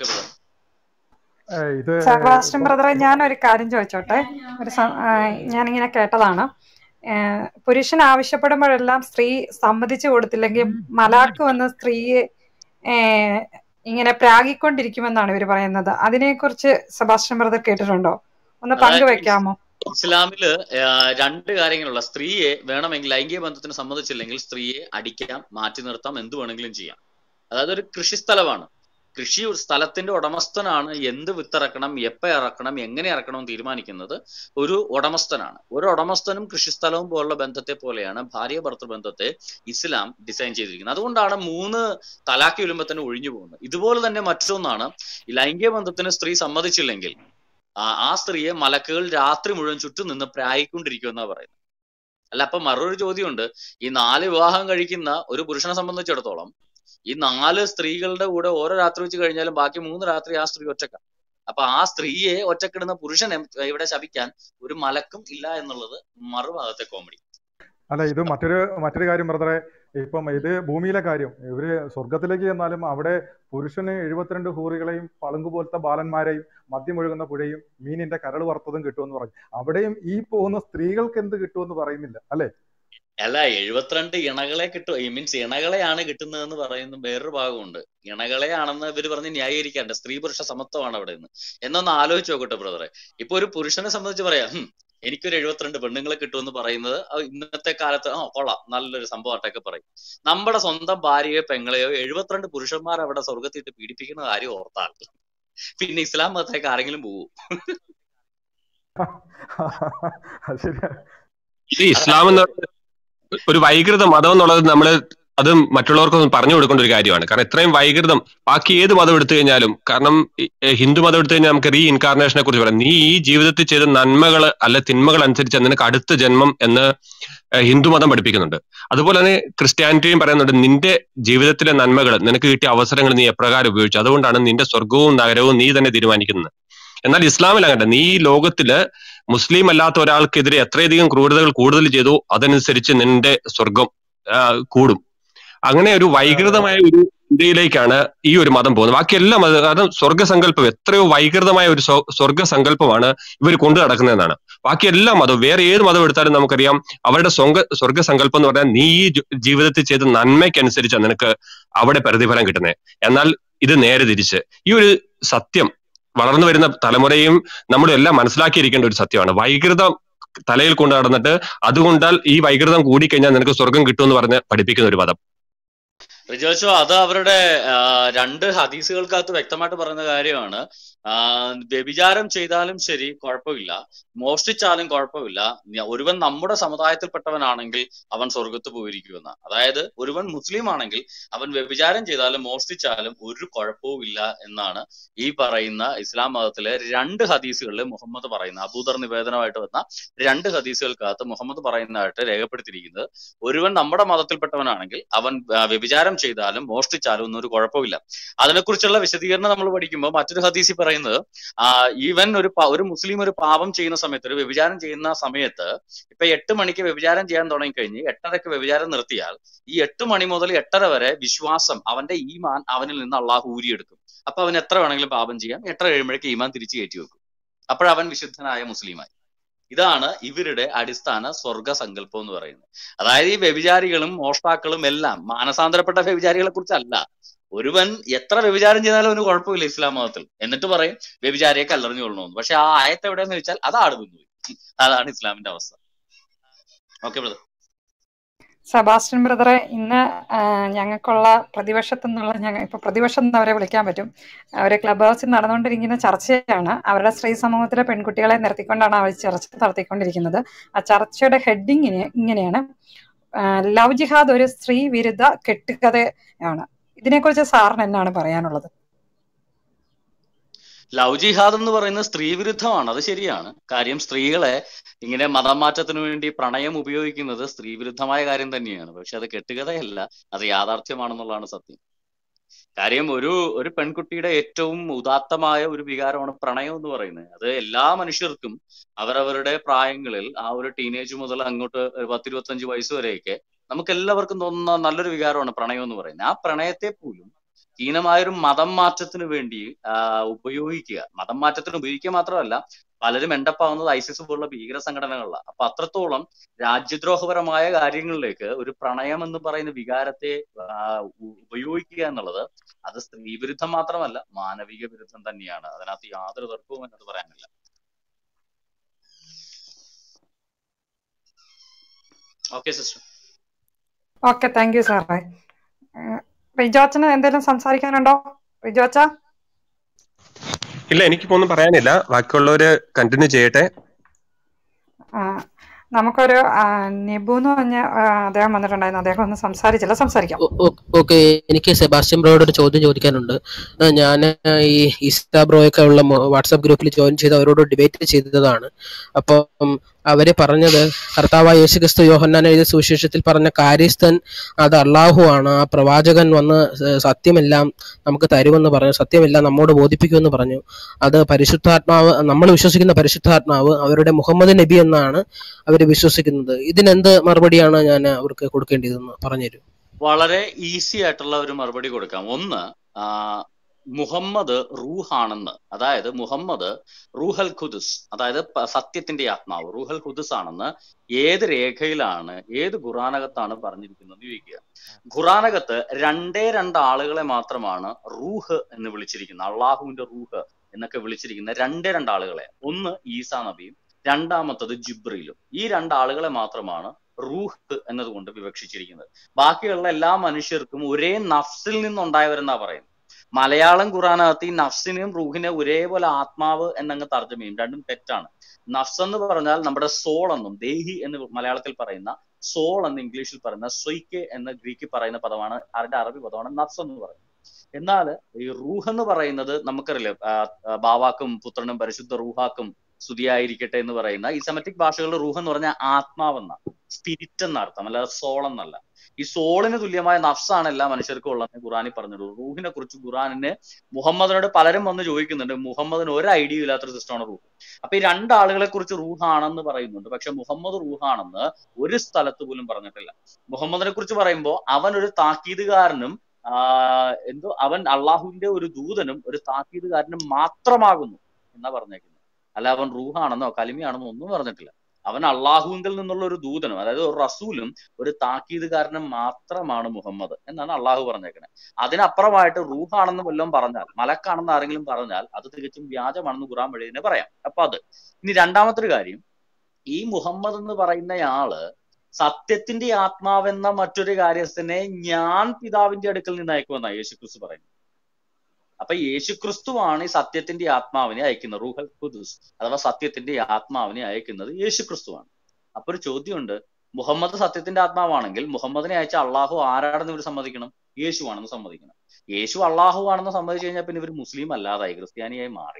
ഏഹ് ഇത് സെബാസ്റ്റ്യൻ ബ്രദറെ ഞാൻ ഒരു കാര്യം ചോദിച്ചോട്ടെ ഒരു സം- ആ, ഞാനിങ്ങനെ കേട്ടതാണ് ഏഹ് പുരുഷൻ ആവശ്യപ്പെടുമ്പോഴെല്ലാം സ്ത്രീ സമ്മതിച്ചു കൊടുത്തില്ലെങ്കിൽ മലാക്ക് വന്ന് സ്ത്രീയെ ഏഹ് ഇങ്ങനെ പ്രാഗിക്കൊണ്ടിരിക്കുമെന്നാണ് ഇവർ പറയുന്നത് അതിനെക്കുറിച്ച് സെബാസ്റ്റ്യൻ ബ്രദർ കേട്ടിട്ടുണ്ടോ ഒന്ന് അതായത് പങ്കുവെക്കാമോ ഇസ്ലാമില് ആ, രണ്ട് കാര്യങ്ങളുള്ള സ്ത്രീയെ വേണമെങ്കിൽ ലൈംഗിക ബന്ധത്തിന് സമ്മതിച്ചില്ലെങ്കിൽ സ്ത്രീയെ അടിക്കാം മാറ്റി നിർത്താം എന്ത് വേണമെങ്കിലും ചെയ്യാം അതായത് ഒരു കൃഷിസ്ഥലമാണ് കൃഷി സ്ഥലത്തിന്റെ ഉടമസ്ഥനാണ് എന്ത് വിത്തിറക്കണം എപ്പ ഇറക്കണം എങ്ങനെ ഇറക്കണം എന്ന് തീരുമാനിക്കുന്നത് ഒരു ഉടമസ്ഥനാണ് ഒരു ഉടമസ്ഥനും കൃഷിസ്ഥലവും പോലുള്ള ബന്ധത്തെ പോലെയാണ് ഭാര്യ ഭർത്തൃ ബന്ധത്തെ ഇസ്ലാം ഡിസൈൻ ചെയ്തിരിക്കുന്നത് അതുകൊണ്ടാണ് മൂന്ന് തലാഖ് വരുമ്പോൾ തന്നെ ഒഴിഞ്ഞു പോകുന്നത് ഇതുപോലെ തന്നെ മറ്റൊന്നാണ് ഈ ലൈംഗിക ബന്ധത്തിന് സ്ത്രീ സമ്മതിച്ചില്ലെങ്കിൽ ആ ആ സ്ത്രീയെ മലക്കുകൾ രാത്രി മുഴുവൻ ചുറ്റും നിന്ന് പ്രായിക്കൊണ്ടിരിക്കുമെന്നാ പറയുന്നത് അല്ല അപ്പൊ മറൊരു ചോദ്യമുണ്ട് ഈ നാല് വിവാഹം കഴിക്കുന്ന ഒരു പുരുഷനെ സംബന്ധിച്ചിടത്തോളം ഈ നാല് സ്ത്രീകളുടെ കൂടെ ഓരോ രാത്രി വെച്ച് കഴിഞ്ഞാലും ബാക്കി മൂന്ന് രാത്രി ആ സ്ത്രീ ഒറ്റക്ക അപ്പൊ ആ സ്ത്രീയെ ഒറ്റക്കിടുന്ന പുരുഷനെ ഇവിടെ ശപിക്കാൻ ഒരു മലക്കും ഇല്ല എന്നുള്ളത് മറുഭാഗത്തെ കോമഡി അല്ല ഇത് മറ്റൊരു മറ്റൊരു കാര്യം ബ്രദറെ ഇപ്പം ഇത് ഭൂമിയിലെ കാര്യം ഇവര് സ്വർഗത്തിലേക്ക് ചെന്നാലും അവിടെ പുരുഷന് എഴുപത്തിരണ്ട് ഹൂറികളെയും പളുങ്ക് പോലത്തെ ബാലന്മാരെയും മദ്യമൊഴുകുന്ന പുഴയും മീനിന്റെ കരൾ വറുത്തതും കിട്ടുമെന്ന് പറയും അവിടെയും ഈ പോകുന്ന സ്ത്രീകൾക്ക് എന്ത് കിട്ടുമെന്ന് പറയുന്നില്ല അല്ലെ അല്ല എഴുപത്തിരണ്ട് ഇണകളെ കിട്ടും ഐ മീൻസ് ഇണകളെയാണ് കിട്ടുന്നതെന്ന് പറയുന്ന വേറൊരു ഭാഗമുണ്ട് ഇണകളെയാണെന്ന് ഇവർ പറഞ്ഞ് ന്യായീകരിക്കാണ്ട് സ്ത്രീ പുരുഷ സമത്വമാണ് അവിടെ നിന്ന് എന്നൊന്ന് ആലോചിച്ച് നോക്കട്ടെ ബ്രദറെ ഇപ്പൊ ഒരു പുരുഷനെ സംബന്ധിച്ച് പറയാം "ഹും, എനിക്കൊരു എഴുപത്തിരണ്ട് പെണ്ണുങ്ങളെ കിട്ടുമെന്ന് പറയുന്നത് അത് ഇന്നത്തെ കാലത്ത് ആ കൊള്ളാം നല്ലൊരു സംഭവമായിട്ടൊക്കെ പറയും നമ്മുടെ സ്വന്തം ഭാര്യയോ പെങ്ങളെയോ എഴുപത്തിരണ്ട് പുരുഷന്മാർ അവിടെ സ്വർഗത്തിട്ട് പീഡിപ്പിക്കുന്ന കാര്യം ഓർത്താൽ പിന്നെ ഇസ്ലാം മതത്തേക്ക് ആരെങ്കിലും പോകും അത് ശരിയാ ഇത് ഇസ്ലാം എന്ന് പറയുന്നത് ഒരു വൈകൃത മതം എന്നുള്ളത് നമ്മൾ അത് മറ്റുള്ളവർക്കൊന്നും പറഞ്ഞു കൊടുക്കേണ്ട ഒരു കാര്യമാണ് കാരണം ഇത്രയും വൈകൃതം ബാക്കി ഏത് മതം എടുത്തു കഴിഞ്ഞാലും കാരണം ഈ, ഏ, ഹിന്ദു മതം എടുത്തു കഴിഞ്ഞാൽ നമുക്ക് റീ ഇൻകാർണേഷനെ കുറിച്ച് പറയാം നീ ഈ ജീവിതത്തിൽ ചെയ്ത നന്മകൾ അല്ല തിന്മകൾ അനുസരിച്ച് നിനക്ക് അടുത്ത ജന്മം എന്ന് ഏ, ഹിന്ദു മതം പഠിപ്പിക്കുന്നുണ്ട് അതുപോലെ തന്നെ ക്രിസ്ത്യാനിറ്റിയും പറയുന്നുണ്ട് നിന്റെ ജീവിതത്തിലെ നന്മകൾ നിനക്ക് കിട്ടിയ അവസരങ്ങൾ നീ എപ്രകാരം ഉപയോഗിച്ചു അതുകൊണ്ടാണ് നിന്റെ സ്വർഗവും നഗരവും നീ തന്നെ തീരുമാനിക്കുന്നത് എന്നാൽ ഇസ്ലാമിൽ അങ്ങനെ നീ ഈ ലോകത്തില് മുസ്ലിം അല്ലാത്ത ഒരാൾക്കെതിരെ എത്രയധികം ക്രൂരതകൾ കൂടുതൽ ചെയ്തു അതനുസരിച്ച് നിന്റെ സ്വർഗം ആ, കൂടും അങ്ങനെ ഒരു വൈകൃതമായ ഒരു ഇന്ത്യയിലേക്കാണ് ഈ ഒരു മതം പോകുന്നത് ബാക്കി എല്ലാ മതം കാരണം സ്വർഗസങ്കല്പം എത്രയോ വൈകൃതമായ ഒരു സ്വ- സ്വർഗസങ്കല്പമാണ് ഇവർ കൊണ്ടു നടക്കുന്നതെന്നാണ് ബാക്കി എല്ലാ മതവും വേറെ ഏത് മതം എടുത്താലും നമുക്കറിയാം അവരുടെ സ്വർഗ സ്വർഗസങ്കല്പം എന്ന് പറഞ്ഞാൽ നീ ഈ ജി- ജീവിതത്തിൽ ചെയ്ത നന്മയ്ക്കനുസരിച്ചാണ് നിനക്ക് അവിടെ പ്രതിഫലം കിട്ടുന്നത് എന്നാൽ ഇത് നേരെ തിരിച്ച് ഈ ഒരു സത്യം വളർന്നു വരുന്ന തലമുറയും നമ്മളും എല്ലാം മനസ്സിലാക്കിയിരിക്കേണ്ട ഒരു സത്യമാണ് വൈകൃതം തലയിൽ കൊണ്ട് നടന്നിട്ട് അതുകൊണ്ടാൽ ഈ വൈകൃതം കൂടിക്കഴിഞ്ഞാൽ നിനക്ക് സ്വർഗം കിട്ടുമെന്ന് പറഞ്ഞ് പഠിപ്പിക്കുന്ന ഒരു മതം റിജോഷോ അത് അവരുടെ ആ, രണ്ട് ഹദീസുകൾക്കകത്ത് വ്യക്തമായിട്ട് പറയുന്ന കാര്യമാണ് ആ, വ്യഭിചാരം ചെയ്താലും ശരി കുഴപ്പമില്ല മോഷ്ടിച്ചാലും കുഴപ്പമില്ല നി- ഒരുവൻ നമ്മുടെ സമുദായത്തിൽപ്പെട്ടവനാണെങ്കിൽ അവൻ സ്വർഗത്ത് പോയിരിക്കുമെന്ന അതായത് ഒരുവൻ മുസ്ലിം ആണെങ്കിൽ അവൻ വ്യഭിചാരം ചെയ്താലും മോഷ്ടിച്ചാലും ഒരു കുഴപ്പവും ഇല്ല എന്നാണ് ഈ പറയുന്ന ഇസ്ലാം മതത്തിലെ രണ്ട് ഹദീസുകളിൽ മുഹമ്മദ് പറയുന്ന അബൂദർ നിവേദനമായിട്ട് വന്ന രണ്ട് ഹദീസുകൾക്കകത്ത് മുഹമ്മദ് പറയുന്നതായിട്ട് രേഖപ്പെടുത്തിയിരിക്കുന്നത് ഒരുവൻ നമ്മുടെ മതത്തിൽപ്പെട്ടവനാണെങ്കിൽ അവൻ ആ, വ്യഭിചാരം ചെയ്താലും മോഷ്ടിച്ചാലും ഒന്നും ഒരു കുഴപ്പമില്ല അതിനെക്കുറിച്ചുള്ള വിശദീകരണം നമ്മൾ പഠിക്കുമ്പോൾ മറ്റൊരു ഹദീസിൽ പറയുന്നത് പറയുന്നത് ആ ഈവൻ ഒരു പ- ഒരു മുസ്ലിം ഒരു പാപം ചെയ്യുന്ന സമയത്ത് ഒരു വ്യഭിചാരം ചെയ്യുന്ന സമയത്ത് ഇപ്പൊ എട്ട് മണിക്ക് വ്യഭിചാരം ചെയ്യാൻ തുടങ്ങിക്കഴിഞ്ഞ് എട്ടരക്ക് വ്യഭിചാരം നിർത്തിയാൽ ഈ എട്ട് മണി മുതൽ എട്ടര വരെ വിശ്വാസം അവന്റെ ഈമാൻ അവനിൽ നിന്ന് അള്ളാഹു ഊരിയെടുക്കും അപ്പൊ അവൻ എത്ര വേണമെങ്കിലും പാപം ചെയ്യാം എട്ടര കഴിയുമ്പോഴേക്ക് ഈമാൻ തിരിച്ചു കയറ്റി വെക്കും അപ്പോഴവൻ വിശുദ്ധനായ മുസ്ലിമായി ഇതാണ് ഇവരുടെ അടിസ്ഥാന സ്വർഗ സങ്കല്പം എന്ന് പറയുന്നത് അതായത് ഈ വ്യഭിചാരികളും മോഷ്ടാക്കളും എല്ലാം മാനസാന്തരപ്പെട്ട വ്യഭിചാരികളെ കുറിച്ചല്ല ഒരുവൻ എത്ര വ്യഭിചാരം ചെയ്താലും അവന് കുഴപ്പമില്ല ഇസ്ലാം മതത്തിൽ എന്നിട്ട് പറയും വ്യഭിചാരിയെ കല്ലെറിഞ്ഞു കൊള്ളണമെന്ന് പക്ഷെ ആ ആയത്ത് എവിടെയെന്ന് വെച്ചാൽ അത് ആട് തിന്നുപോയി അതാണ് ഇസ്ലാമിന്റെ അവസ്ഥ ഓക്കെ ബ്രദർ സെബാസ്റ്റ്യൻ ബ്രദറെ ഇന്ന് ആ, ഞങ്ങൾക്കുള്ള പ്രതിപക്ഷത്തു നിന്നുള്ള ഞങ്ങൾ ഇപ്പൊ പ്രതിപക്ഷം എന്ന് അവരെ വിളിക്കാൻ പറ്റും അവര് ക്ലബ് ഹൗസിൽ നടന്നുകൊണ്ടിരിക്കുന്ന ചർച്ചയാണ് അവരുടെ സ്ത്രീ സമൂഹത്തിലെ പെൺകുട്ടികളെ നിർത്തിക്കൊണ്ടാണ് അവർ ചർച്ച നടത്തിക്കൊണ്ടിരിക്കുന്നത് ആ ചർച്ചയുടെ ഹെഡിങ്ങിന് ഇങ്ങനെയാണ് ആ, ലവ് ജിഹാദ് ഒരു സ്ത്രീ വിരുദ്ധ കെട്ടുകഥയാണ് ഇതിനെക്കുറിച്ച് സാറിന് എന്നാണ് പറയാനുള്ളത് ലവ് ജിഹാദ് എന്ന് പറയുന്നത് സ്ത്രീ വിരുദ്ധമാണ് അത് ശരിയാണ് കാര്യം സ്ത്രീകളെ ഇങ്ങനെ മതം മാറ്റത്തിന് വേണ്ടി പ്രണയം ഉപയോഗിക്കുന്നത് സ്ത്രീ വിരുദ്ധമായ കാര്യം തന്നെയാണ് പക്ഷെ അത് കെട്ടുകഥയല്ല അത് യാഥാർത്ഥ്യമാണെന്നുള്ളതാണ് സത്യം കാര്യം ഒരു ഒരു പെൺകുട്ടിയുടെ ഏറ്റവും ഉദാത്തമായ ഒരു വികാരമാണ് പ്രണയം എന്ന് പറയുന്നത് അത് എല്ലാ മനുഷ്യർക്കും അവരവരുടെ പ്രായങ്ങളിൽ ആ ഒരു ടീനേജ് മുതൽ അങ്ങോട്ട് ഒരു പത്തിരുപത്തഞ്ച് വയസ്സ് വരെയൊക്കെ നമുക്ക് എല്ലാവർക്കും തോന്നുന്ന നല്ലൊരു വികാരമാണ് പ്രണയം എന്ന് പറയുന്നത് ആ പ്രണയത്തെ പോലും ഹീനമായൊരു മതം മാറ്റത്തിന് വേണ്ടി ആ, ഉപയോഗിക്കുക മതം മാറ്റത്തിന് ഉപയോഗിക്കുക മാത്രമല്ല പലരും എൻഡപ്പാവുന്നത് ഐസിസ് പോലുള്ള ഭീകര സംഘടനകളിലാണ് അപ്പൊ അത്രത്തോളം രാജ്യദ്രോഹപരമായ കാര്യങ്ങളിലേക്ക് ഒരു പ്രണയം എന്ന് പറയുന്ന വികാരത്തെ ആ, ഉ- ഉപയോഗിക്കുക എന്നുള്ളത് അത് സ്ത്രീ വിരുദ്ധം മാത്രമല്ല മാനവിക വിരുദ്ധം തന്നെയാണ് അതിനകത്ത് യാതൊരു തർക്കവും എന്നത് പറയാനില്ല okay sister okay thank you സാറേ റിജോച്ചന് എന്തെങ്കിലും സംസാരിക്കാനുണ്ടോ റിജോച്ച ഇല്ല എനിക്കിപ്പോ ഒന്നും പറയാനില്ല ബാക്കിയുള്ളവര് കണ്ടിന്യൂ ചെയ്യട്ടെ ആ, നമുക്കൊരു ആ, നിബു എന്ന് പറഞ്ഞ ആ, അദ്ദേഹം വന്നിട്ടുണ്ടായിരുന്നു അദ്ദേഹം ഒന്ന് സംസാരിച്ചില്ല സംസാരിക്കാം ഓക്കെ എനിക്ക് സെബാസ്റ്റ്യൻ ബ്രോയോട് ഒരു ചോദ്യം ചോദിക്കാനുണ്ട് ഞാൻ ഈ ഇസ്റ്റാ ബ്രോയൊക്കെ ഉള്ള വാട്സാപ്പ് ഗ്രൂപ്പിൽ ജോയിൻ ചെയ്ത് അവരോട് ഡിബേറ്റ് ചെയ്തതാണ് അപ്പം അവര് പറഞ്ഞത് കർത്താവായ യേശുക്രിസ്തു യോഹന്നാൻ എഴുതിയ സുവിശേഷത്തിൽ പറഞ്ഞ കാര്യസ്ഥൻ അത് അള്ളാഹു ആണ് ആ പ്രവാചകൻ വന്ന് സ- സത്യമെല്ലാം നമുക്ക് തരുമെന്ന് പറഞ്ഞു സത്യമെല്ലാം നമ്മോട് ബോധിപ്പിക്കുമെന്ന് പറഞ്ഞു അത് പരിശുദ്ധാത്മാവ് നമ്മൾ വിശ്വസിക്കുന്ന പരിശുദ്ധാത്മാവ് അവരുടെ മുഹമ്മദ് നബി എന്നാണ് അവർ വിശ്വസിക്കുന്നത് ഇതിനെന്ത് മറുപടിയാണ് ഞാൻ അവർക്ക് കൊടുക്കേണ്ടതെന്ന് പറഞ്ഞുതരൂ വളരെ ഈസി ആയിട്ടുള്ള ഒരു മറുപടി കൊടുക്കാം ഒന്ന് ആ, മുഹമ്മദ് റൂഹാണെന്ന് അതായത് മുഹമ്മദ് റൂഹൽ ഖുദുസ് അതായത് പ- സത്യത്തിന്റെ ആത്മാവ് റൂഹൽ ഖുദുസ് ആണെന്ന് ഏത് രേഖയിലാണ് ഏത് ഖുറാനകത്താണ് പറഞ്ഞിരിക്കുന്നത് എന്ന് ചോദിക്കുക ഖുറാനകത്ത് രണ്ടേ രണ്ട് ആളുകളെ മാത്രമാണ് റൂഹ് എന്ന് വിളിച്ചിരിക്കുന്നത് അള്ളാഹുവിന്റെ റൂഹ് എന്നൊക്കെ വിളിച്ചിരിക്കുന്ന രണ്ടേ രണ്ട് ആളുകളെ ഒന്ന് ഈസാ നബിയും രണ്ടാമത്തത് ജിബ്രീലും ഈ രണ്ടാളുകളെ മാത്രമാണ് റൂഹ് എന്നതുകൊണ്ട് വിവക്ഷിച്ചിരിക്കുന്നത് ബാക്കിയുള്ള എല്ലാ മനുഷ്യർക്കും ഒരേ നഫ്സിൽ നിന്നുണ്ടായവരെന്നാ പറയുന്നത് മലയാളം ഖുറാനകത്ത് ഈ നഫ്സിനെയും റൂഹിനെയും ഒരേപോലെ ആത്മാവ് എന്നങ്ങ് തർജ്ജമ ചെയ്യും രണ്ടും തെറ്റാണ് നഫ്സ് എന്ന് പറഞ്ഞാൽ നമ്മുടെ സോൾ എന്നും ദേഹി എന്ന് മലയാളത്തിൽ പറയുന്ന സോൾ എന്ന് ഇംഗ്ലീഷിൽ പറയുന്ന സ്വയ്ക്ക് എന്ന ഗ്രീക്കിൽ പറയുന്ന പദമാണ് അതിന്റെ അറബി പദമാണ് നഫ്സ് എന്ന് പറയുന്നത് എന്നാൽ ഈ റൂഹ് എന്ന് പറയുന്നത് നമുക്കറിയില്ലേ ആ, ആ, ബാവാക്കും പുത്രനും പരിശുദ്ധ റൂഹാക്കും സ്തുതിയായിരിക്കട്ടെ എന്ന് പറയുന്ന ഈ സെമറ്റിക് ഭാഷകളിൽ റൂഹ് എന്ന് പറഞ്ഞാൽ ആത്മാവെന്ന സ്പിരിറ്റ് എന്ന അർത്ഥം അല്ലാതെ സോൾ എന്നല്ല ഈ സോളിന് തുല്യമായ നഫ്സാണ് എല്ലാ മനുഷ്യർക്കും ഉള്ളതെന്ന് ഖുറാനിൽ പറഞ്ഞിട്ടുള്ളൂ റൂഹിനെ കുറിച്ച് ഖുറാനിന് മുഹമ്മദിനോട് പലരും വന്ന് ചോദിക്കുന്നുണ്ട് മുഹമ്മദിന് ഒരു ഐഡിയ ഇല്ലാത്തൊരു സിസ്റ്റമാണ് റൂഹ് അപ്പൊ ഈ രണ്ടാളുകളെ കുറിച്ച് റൂഹാണെന്ന് പറയുന്നുണ്ട് പക്ഷെ മുഹമ്മദ് റൂഹാണെന്ന് ഒരു സ്ഥലത്ത് പോലും പറഞ്ഞിട്ടില്ല മുഹമ്മദിനെ കുറിച്ച് പറയുമ്പോൾ അവൻ ഒരു താക്കീതുകാരനും ആഹ് എന്തോ അവൻ അള്ളാഹുവിന്റെ ഒരു ദൂതനും ഒരു താക്കീതുകാരനും മാത്രമാകുന്നു എന്നാ പറഞ്ഞേക്കുന്നത് അല്ല അവൻ റൂഹാണെന്നോ കലിമയാണെന്നോ ഒന്നും പറഞ്ഞിട്ടില്ല അവൻ അള്ളാഹുവിൽ നിന്നുള്ള ഒരു ദൂതനും അതായത് ഒരു റസൂലും ഒരു താക്കീതുകാരനും മാത്രമാണ് മുഹമ്മദ് എന്നാണ് അള്ളാഹു പറഞ്ഞേക്കുന്നത് അതിനപ്പുറമായിട്ട് റൂഹാണെന്ന് വല്ലതും പറഞ്ഞാൽ മലക്കാണെന്ന് ആരെങ്കിലും പറഞ്ഞാൽ അത് തികച്ചും വ്യാജമാണെന്ന് ഖുറാൻ വഴി തന്നെ പറയാം അപ്പൊ അത് ഇനി രണ്ടാമത്തെ ഒരു കാര്യം ഈ മുഹമ്മദ് എന്ന് പറയുന്നയാള് സത്യത്തിന്റെ ആത്മാവെന്ന മറ്റൊരു കാര്യസ്ഥനെ ഞാൻ പിതാവിന്റെ അടുക്കൽ നിന്ന് അയക്കുമെന്നാണ് യേശുക്രിസ്തു പറയുന്നത് അപ്പൊ യേശുക്രിസ്തുവാണ് ഈ സത്യത്തിന്റെ ആത്മാവിനെ അയക്കുന്നത് റൂഹൽ ഖുദുസ് അഥവാ സത്യത്തിന്റെ ആത്മാവിനെ അയക്കുന്നത് യേശുക്രിസ്തുവാണ് അപ്പൊ ഒരു ചോദ്യമുണ്ട് മുഹമ്മദ് സത്യത്തിന്റെ ആത്മാവാണെങ്കിൽ മുഹമ്മദിനെ അയച്ച അള്ളാഹു ആരാണെന്ന് ഇവർ സമ്മതിക്കണം യേശു ആണെന്ന് സമ്മതിക്കണം യേശു അള്ളാഹു ആണെന്ന് സമ്മതിച്ചു കഴിഞ്ഞാൽ പിന്നെ ഇവർ മുസ്ലിം അല്ലാതായി ക്രിസ്ത്യാനിയായി മാറി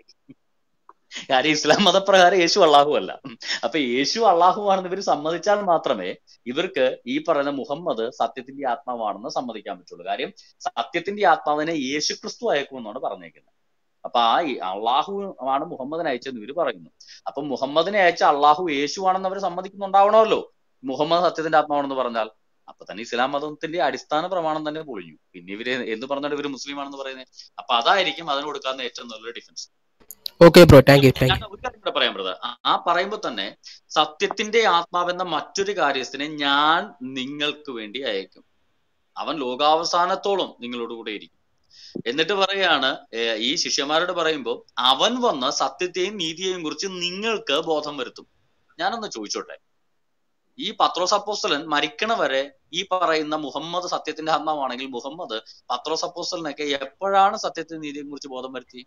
കാര്യം ഇസ്ലാം മതപ്രകാരം യേശു അള്ളാഹു അല്ല അപ്പൊ യേശു അള്ളാഹു ആണെന്ന് ഇവർ സമ്മതിച്ചാൽ മാത്രമേ ഇവർക്ക് ഈ പറയുന്ന മുഹമ്മദ് സത്യത്തിന്റെ ആത്മാവാണെന്ന് സമ്മതിക്കാൻ പറ്റുള്ളൂ കാര്യം സത്യത്തിന്റെ ആത്മാവിനെ യേശു ക്രിസ്തു അയക്കുമെന്നാണ് പറഞ്ഞേക്കുന്നത് അപ്പൊ ആ ഈ അള്ളാഹു ആണ് മുഹമ്മദിനെ അയച്ചെന്ന് ഇവര് പറയുന്നു അപ്പൊ മുഹമ്മദിനെ അയച്ച അള്ളാഹു യേശു ആണെന്ന് അവർ സമ്മതിക്കുന്നുണ്ടാവണമല്ലോ മുഹമ്മദ് സത്യത്തിന്റെ ആത്മാവാണെന്ന് പറഞ്ഞാൽ അപ്പൊ തന്നെ ഇസ്ലാം മതത്തിന്റെ അടിസ്ഥാന പ്രമാണം തന്നെ പൊളിഞ്ഞു പിന്നെ ഇവര് എന്ന് പറഞ്ഞാൽ ഇവര് മുസ്ലിം ആണെന്ന് പറയുന്നത് അപ്പൊ അതായിരിക്കും അതിന് കൊടുക്കാവുന്ന ഏറ്റവും നല്ലൊരു defence okay bro thank you thank ഞാൻ ഒരു കാര്യം കൂടെ പറയാം ബ്രദർ ആ പറയുമ്പോൾ തന്നെ സത്യത്തിന്റെ ആത്മാവെന്ന മറ്റൊരു കാര്യസ്ഥനെ ഞാൻ നിങ്ങൾക്ക് വേണ്ടി അയക്കും അവൻ ലോകാവസാനത്തോളം നിങ്ങളോട് കൂടെ ഇരിക്കും എന്നിട്ട് പറയാണ് ഏർ ഈ ശിഷ്യന്മാരോട് പറയുമ്പോൾ അവൻ വന്ന് സത്യത്തെയും നീതിയെയും കുറിച്ച് നിങ്ങൾക്ക് ബോധം വരുത്തും ഞാനൊന്ന് ചോദിച്ചോട്ടെ ഈ പത്രോസ് അപ്പോസ്തലൻ മരിക്കണ വരെ ഈ പറയുന്ന മുഹമ്മദ് സത്യത്തിന്റെ ആത്മാവാണെങ്കിൽ മുഹമ്മദ് പത്രോസ് അപ്പോസ്തലനൊക്കെ എപ്പോഴാണ് സത്യത്തെ നീതിയെയും കുറിച്ച് ബോധം വരുത്തി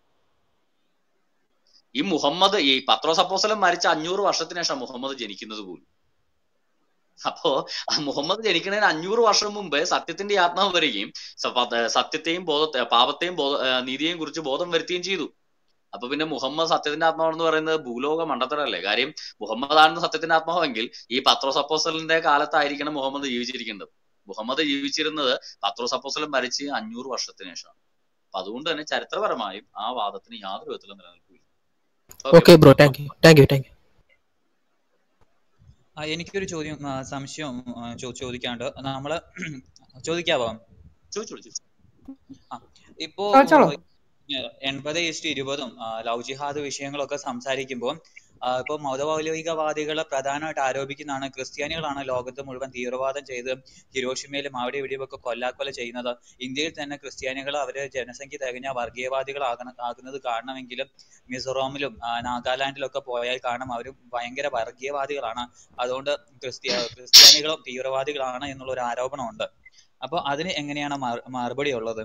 ഈ മുഹമ്മദ് ഈ പത്രോസ് അപ്പോസ്തലൻ മരിച്ച അഞ്ഞൂറ് വർഷത്തിന് ശേഷം മുഹമ്മദ് ജനിക്കുന്നത് പോലും അപ്പോ ആ മുഹമ്മദ് ജനിക്കുന്നതിന് അഞ്ഞൂറ് വർഷം മുമ്പേ സത്യത്തിന്റെ ആത്മാവ് വരികയും സ- പ- സത്യത്തെയും ബോധത്തെ പാപത്തെയും ബോധ ആ, നീതിയെയും കുറിച്ച് ബോധം വരുത്തുകയും ചെയ്തു അപ്പൊ പിന്നെ മുഹമ്മദ് സത്യത്തിന്റെ ആത്മാവെന്ന് പറയുന്നത് ഭൂലോക മണ്ടത്തരല്ലേ കാര്യം മുഹമ്മദ് ആണ് സത്യത്തിന്റെ ആത്മാവെങ്കിൽ ഈ പത്രോസ് അപ്പോസ്തലന്റെ കാലത്തായിരിക്കണം മുഹമ്മദ് ജീവിച്ചിരിക്കേണ്ടത് മുഹമ്മദ് ജീവിച്ചിരുന്നത് പത്രോസ് അപ്പോസ്തലൻ മരിച്ച് അഞ്ഞൂറ് വർഷത്തിന് ശേഷമാണ് അപ്പൊ അതുകൊണ്ട് തന്നെ ചരിത്രപരമായും ആ വാദത്തിന് യാതൊരു വിധത്തിലും നിലനിൽക്കില്ല okay bro thank you thank you thank you ആ, എനിക്കൊരു ചോദ്യം ആ, സംശയം ആ, ചോ- ചോദിക്കാനുണ്ട് നമ്മള് ചോദിക്കാവോ ചോദിച്ചോളൂ ചോദിച്ചോളൂ. ആ, ഇപ്പോ ചോദിച്ചോളൂ. ഏഹ്, എൺപത് ഇഷ്ടു ഇരുപതും ആ, ലവ് ജിഹാദ് വിഷയങ്ങളൊക്കെ സംസാരിക്കുമ്പോൾ ആ, ഇപ്പൊ മതമൗലികവാദികളെ പ്രധാനമായിട്ട് ആരോപിക്കുന്നതാണ് ക്രിസ്ത്യാനികളാണ് ലോകത്ത് മുഴുവൻ തീവ്രവാദം ചെയ്ത് ഹിരോഷിമയിലും അവിടെ ഇവിടെയുമൊക്കെ കൊല്ലാക്കൊല ചെയ്യുന്നത് ഇന്ത്യയിൽ തന്നെ ക്രിസ്ത്യാനികൾ അവര് ജനസംഖ്യ തികഞ്ഞ വർഗീയവാദികളാകണ ആകുന്നത് കാണണമെങ്കിലും മിസോറാമിലും ആ, നാഗാലാൻഡിലും ഒക്കെ പോയാൽ കാണാം അവർ ഭയങ്കര വർഗീയവാദികളാണ് അതുകൊണ്ട് ക്രിസ്ത്യ ക്രിസ്ത്യാനികളും തീവ്രവാദികളാണ് എന്നുള്ള ഒരു ആരോപണമുണ്ട് അപ്പൊ അതിന് എങ്ങനെയാണ് മറു- മറുപടി ഉള്ളത്